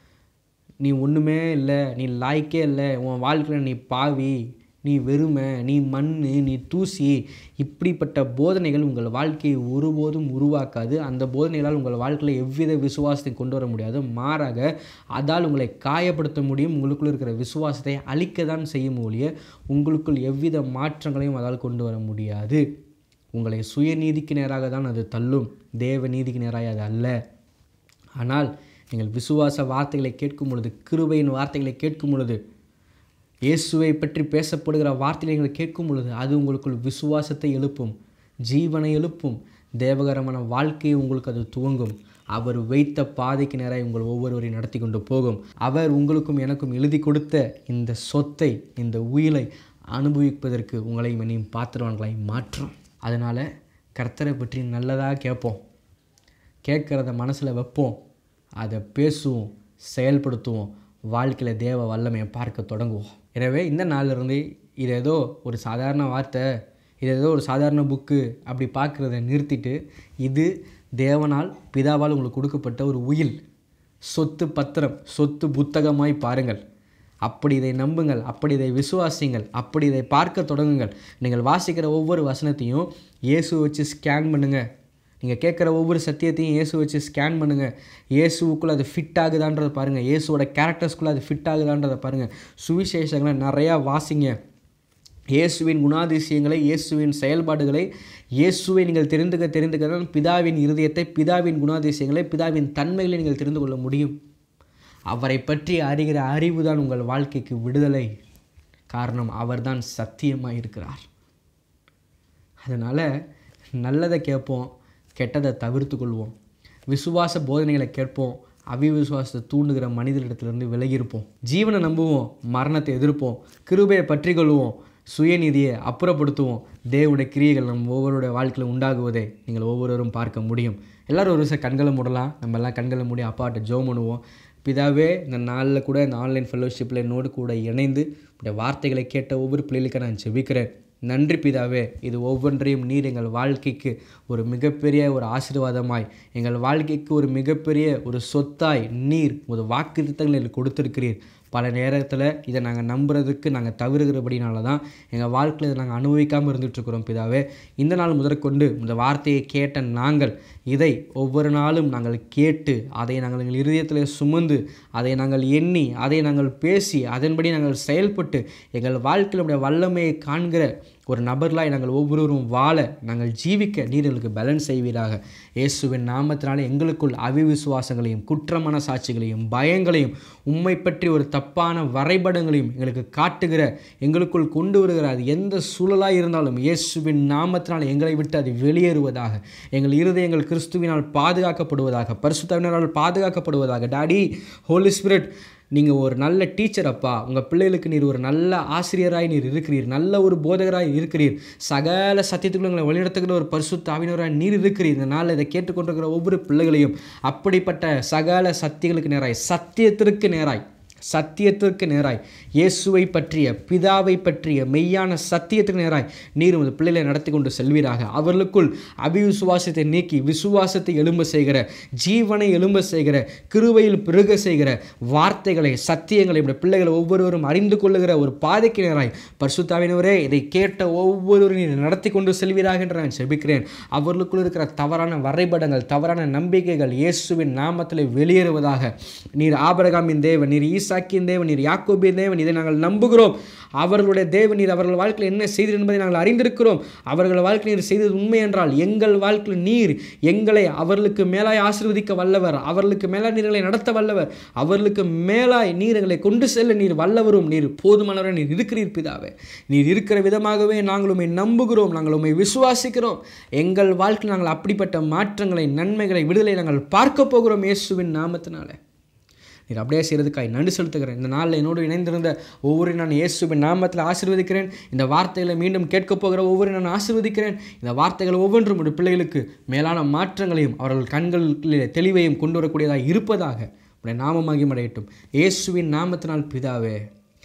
நீ ஒன்றுமே இல்லை நீ லாய்க்கே இல்லை உன் வாழ்க்கையில் நீ பாவி நீ வெறுமை நீ மண் நீ தூசி இப்படிப்பட்ட போதனைகள் உங்கள் வாழ்க்கையை ஒருபோதும் உருவாக்காது அந்த போதனைகளால் உங்கள் வாழ்க்கையில் எவ்வித விசுவாசத்தை கொண்டு வர முடியாது மாறாக அதால் உங்களை காயப்படுத்த முடியும் உங்களுக்குள் இருக்கிற விசுவாசத்தை அழிக்க தான் செய்யும் ஒழிய உங்களுக்குள் எவ்வித மாற்றங்களையும் அதால் கொண்டு வர முடியாது உங்களை சுயநீதிக்கு நேராக தான் அது தள்ளும் தேவ நீதிக்கு நேராக அது அல்ல ஆனால் நீங்கள் விசுவாச வார்த்தைகளை கேட்கும் பொழுது கிருபையின் வார்த்தைகளை கேட்கும் பொழுது இயேசுவை பற்றி பேசப்படுகிற வார்த்தைகளை நீங்கள் கேட்கும் பொழுது அது உங்களுக்குள் விசுவாசத்தை எழுப்பும் ஜீவனை எழுப்பும் தேவகரமான வாழ்க்கையை உங்களுக்கு அது துவங்கும் அவர் வைத்த பாதைக்கு நேராக உங்கள் ஒவ்வொருவரையும் நடத்தி கொண்டு போகும் அவர் உங்களுக்கும் எனக்கும் எழுதி கொடுத்த இந்த சொத்தை இந்த உயிலை அனுபவிப்பதற்கு உங்களையும் என்னையும் பாத்திரவான்களாய் மாற்றும் அதனால் கர்த்தரை பற்றி நல்லதாக கேட்போம் கேட்குறத மனசில் வைப்போம் அதை பேசுவோம் செயல்படுத்துவோம் வாழ்க்கையில் தேவ வல்லமையை பார்க்க தொடங்குவோம் எனவே இந்த நாளிலிருந்து இது ஏதோ ஒரு சாதாரண வார்த்தை இது ஏதோ ஒரு சாதாரண புக்கு அப்படி பார்க்குறத நிறுத்திட்டு இது தேவனால் பிதாவால் உங்களுக்கு கொடுக்கப்பட்ட ஒரு உயில் சொத்து பத்திரம் சொத்து புத்தகமாய் பாருங்கள் அப்படி இதை நம்புங்கள் அப்படி இதை விசுவாசிங்கள் அப்படி இதை பார்க்க தொடங்குங்கள் நீங்கள் வாசிக்கிற ஒவ்வொரு வசனத்தையும் இயேசு வச்சு ஸ்கேன் பண்ணுங்கள் நீங்கள் கேட்குற ஒவ்வொரு சத்தியத்தையும் இயேசு வச்சு ஸ்கேன் பண்ணுங்கள் இயேசுக்குள்ளே அது ஃபிட் ஆகுதான்றதை பாருங்கள் இயேசுவோட கேரக்டர்ஸ்குள்ளே அது ஃபிட் ஆகுதான்றதை பாருங்கள் சுவிசேஷங்களை நிறையா வாசிங்க இயேசுவின் குணாதிசயங்களை இயேசுவின் செயல்பாடுகளை இயேசுவை நீங்கள் தெரிந்துக்க தெரிந்துக்க தான் பிதாவின் இருதயத்தை பிதாவின் குணாதிசயங்களை பிதாவின் தன்மைகளை நீங்கள் தெரிந்து கொள்ள முடியும் அவரை பற்றி அறிகிற அறிவு தான் உங்கள் வாழ்க்கைக்கு விடுதலை காரணம் அவர்தான் சத்தியமாக இருக்கிறார் அதனால் நல்லதை கேட்போம் கெட்டதை தவிர்த்து கொள்வோம் விசுவாச போதனைகளை கேட்போம் அவிவிசுவாசத்தை தூண்டுகிற மனிதரிடத்திலிருந்து விலகியிருப்போம் ஜீவனை நம்புவோம் மரணத்தை எதிர்ப்போம் கிருபையை பற்றி கொள்வோம் சுயநீதியை அப்புறப்படுத்துவோம் தேவனுடைய கிரியைகள் நம்ம ஒவ்வொருடைய வாழ்க்கையில் உண்டாகுவதை நீங்கள் ஒவ்வொருவரும் பார்க்க முடியும் எல்லாரும் ஒரு சார் கண்களை மூடலாம் நம்ம எல்லாம் கண்களை மூடி அப்பாட்ட ஜோம் பண்ணுவோம் பிதாவே இந்த நாளில் கூட இந்த ஆன்லைன் ஃபெல்லோஷிப்பில் என்னோடு கூட இணைந்து இந்த வார்த்தைகளை கேட்ட ஒவ்வொரு பிள்ளைகளுக்கும் நான் ஜெபிக்கிறேன் நன்றி பிதாவே இது ஒவ்வொன்றையும் நீர் எங்கள் வாழ்க்கைக்கு ஒரு மிகப்பெரிய ஒரு ஆசீர்வாதமாய் எங்கள் வாழ்க்கைக்கு ஒரு மிகப்பெரிய ஒரு சொத்தாய் நீர் ஒரு வாக்குத்தங்களை கொடுத்துருக்கிறீர் பல நேரத்தில் இதை நாங்கள் நம்புறதுக்கு நாங்கள் தவறுகிறபடினால தான் எங்கள் வாழ்க்கையில் இதை நாங்கள் அனுபவிக்காமல் இருந்துகிட்ருக்குறோம் பிதாவே இந்த நாள் முதற்கொண்டு இந்த வார்த்தையை கேட்ட நாங்கள் இதை ஒவ்வொரு நாளும் நாங்கள் கேட்டு அதை நாங்கள் எங்கள் இருதயத்தில் சுமந்து அதை நாங்கள் எண்ணி அதை நாங்கள் பேசி அதன்படி நாங்கள் செயல்பட்டு எங்கள் வாழ்க்கையில் உடைய வல்லமையை காண்கிற ஒரு நபர்களாய் நாங்கள் ஒவ்வொருவரும் வாழ நாங்கள் ஜீவிக்க நீர் எங்களுக்கு பலன் செய்வீராக இயேசுவின் நாமத்தினால எங்களுக்குள் அவிவிசுவாசங்களையும் குற்றமான சாட்சிகளையும் பயங்களையும் உம்மை பற்றி ஒரு தப்பான வரைபடங்களையும் எங்களுக்கு காட்டுகிற எங்களுக்குள் கொண்டு வருகிற அது எந்த சூழலாக இருந்தாலும் இயேசுவின் நாமத்தினால் எங்களை விட்டு அது வெளியேறுவதாக எங்கள் இருதயங்கள் கிறிஸ்துவினால் பாதுகாக்கப்படுவதாக பரிசுத்தவினரால் பாதுகாக்கப்படுவதாக டாடி ஹோலி ஸ்பிரிட் நீங்கள் ஒரு நல்ல டீச்சர் அப்பா உங்கள் பிள்ளைகளுக்கு நீர் ஒரு நல்ல ஆசிரியராய் நீர் இருக்கிறீர் நல்ல ஒரு போதகராய் இருக்கிறீர் சகல சத்தியத்துக்குள்ள உங்களை வழிநடத்துகிற ஒரு பரிசுத்த ஆவினராய் நீர் இருக்கிறீர் இந்த நாளில் இதை கேட்டுக்கொண்டிருக்கிற ஒவ்வொரு பிள்ளைகளையும் அப்படிப்பட்ட சகல சக்திகளுக்கு நேராய் சத்தியத்திற்கு நேராய் சத்தியத்திற்கு நேராய் இயேசுவை பற்றிய பிதாவை பற்றிய மெய்யான சத்தியத்துக்கு நேராய் நீர் உமது பிள்ளைகளை நடத்தி கொண்டு செல்வீராக அவர்களுக்குள் அபிவிசுவாசத்தை நீக்கி விசுவாசத்தை எழும்ப செய்கிற ஜீவனை எழும்ப செய்கிற கிருவையில் பெருக செய்கிற வார்த்தைகளை சத்தியங்களை நம்முடைய பிள்ளைகளை ஒவ்வொருவரும் அறிந்து கொள்ளுகிற ஒரு பாதைக்கு நேராய் பரிசுத்தாவினவரே இதை கேட்ட ஒவ்வொருவரும் நீர் நடத்தி கொண்டு செல்வீராக என்று நான் செபிக்கிறேன் அவர்களுக்குள் இருக்கிற தவறான வரைபடங்கள் தவறான நம்பிக்கைகள் இயேசுவின் நாமத்தில் வெளியேறுவதாக நீர் ஆபரகாமின் தேவன் நீர் ஈசாக்கின் தேவன் நீர் யாக்கோபின் தேவன் இதை நாங்கள் நம்புகிறோம் அவர்களுடைய தேவன் நீர் அவர்கள் வாழ்க்கையில் என்ன செய்தீர் என்பதை நாங்கள் அறிந்திருக்கிறோம் அவர்கள் வாழ்க்கையில் நீர் செய்தது உண்மை என்றால் எங்கள் வாழ்க்கையில் நீர் எங்களை அவர்களுக்கு மேலாய் ஆசீர்வதிக்க வல்லவர் அவர்களுக்கு மேலாய் நீர்களை நடத்த வல்லவர் அவர்களுக்கு மேலாய் நீர் எங்களை கொண்டு செல்ல நீர் வல்லவரும் நீர் போதுமானவரை நீர் இருக்கிறீர் பிதாவே நீர் இருக்கிற விதமாகவே நாங்கள் உண்மை நம்புகிறோம் நாங்கள் உண்மை விசுவாசிக்கிறோம் எங்கள் வாழ்க்கையில் நாங்கள் அப்படிப்பட்ட மாற்றங்களை நன்மைகளை விடுதலை நாங்கள் பார்க்க போகிறோம் இயேசுவின் நாமத்தினாலே நீர் அப்படியே செய்கிறதுக்காய் நன்றி செலுத்துகிறேன் இந்த நாளில் என்னோடு இணைந்திருந்த ஒவ்வொரு நான் இயேசுவின் நாமத்தில் ஆசீர்வதிக்கிறேன் இந்த வார்த்தைகளை மீண்டும் கேட்கப் போகிற ஒவ்வொரு நான் ஆசீர்வதிக்கிறேன் இந்த வார்த்தைகள் ஒவ்வொன்றும் ஒரு பிள்ளைகளுக்கு மேலான மாற்றங்களையும் அவர்கள் கண்களில் தெளிவையும் கொண்டு வரக்கூடியதாக இருப்பதாக உடைய நாமமாகி அடையட்டும் இயேசுவின் நாமத்தினால் பிதாவே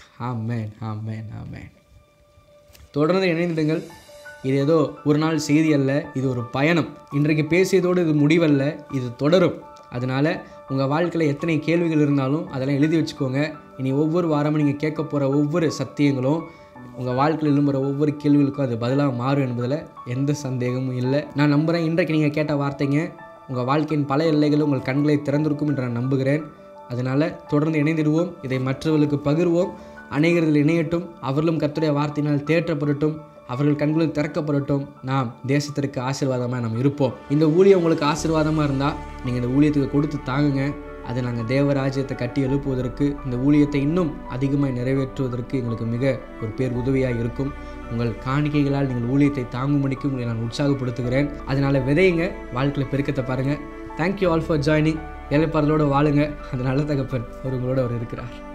ஆமேன் ஆமேன் ஆமேன் தொடர்ந்து இணைந்திடுங்கள் இது ஏதோ ஒரு நாள் செய்தி அல்ல இது ஒரு பயணம் இன்றைக்கு பேசியதோடு இது முடிவல்ல இது தொடரும் அதனால் உங்கள் வாழ்க்கையில் எத்தனை கேள்விகள் இருந்தாலும் அதெல்லாம் எழுதி வச்சுக்கோங்க இனி ஒவ்வொரு வாரமும் நீங்கள் கேட்க போகிற ஒவ்வொரு சத்தியங்களும் உங்கள் வாழ்க்கையில் எழும்புற ஒவ்வொரு கேள்விகளுக்கும் அது பதிலாக மாறும் என்பதில் எந்த சந்தேகமும் இல்லை நான் நம்புகிறேன் இன்றைக்கு நீங்கள் கேட்ட வார்த்தைங்க உங்கள் வாழ்க்கையின் பல எல்லைகளும் உங்கள் கண்களை திறந்திருக்கும் என்று நான் நம்புகிறேன் அதனால் தொடர்ந்து இணைந்திடுவோம் இதை மற்றவர்களுக்கு பகிர்வோம் அநேகர்கள் இணையட்டும் அவர்களும் கர்த்தருடைய வார்த்தையினால் தேற்றப்படட்டும் அவர்கள் கண்களும் திறக்கப்படட்டும் நாம் தேசத்திற்கு ஆசீர்வாதமாக நாம் இருப்போம் இந்த ஊழியம் உங்களுக்கு ஆசீர்வாதமாக இருந்தால் நீங்கள் இந்த ஊழியத்துக்கு கொடுத்து தாங்குங்க அது நாங்கள் தேவராஜ்யத்தை கட்டி எழுப்புவதற்கு இந்த ஊழியத்தை இன்னும் அதிகமாக நிறைவேற்றுவதற்கு எங்களுக்கு மிக ஒரு பேர் உதவியாக இருக்கும் உங்கள் காணிக்கைகளால் நீங்கள் ஊழியத்தை தாங்கும்படிக்கு உங்களை நான் உற்சாகப்படுத்துகிறேன் அதனால் விதையுங்க வாழ்க்கையில் பெருக்கத்தை பாருங்கள் தேங்க்யூ ஆல் ஃபார் ஜாயினிங் ஏழைப்பாறலோடு வாழுங்க அந்த நல்ல தகப்பன் அவர் உங்களோட அவர் இருக்கிறார்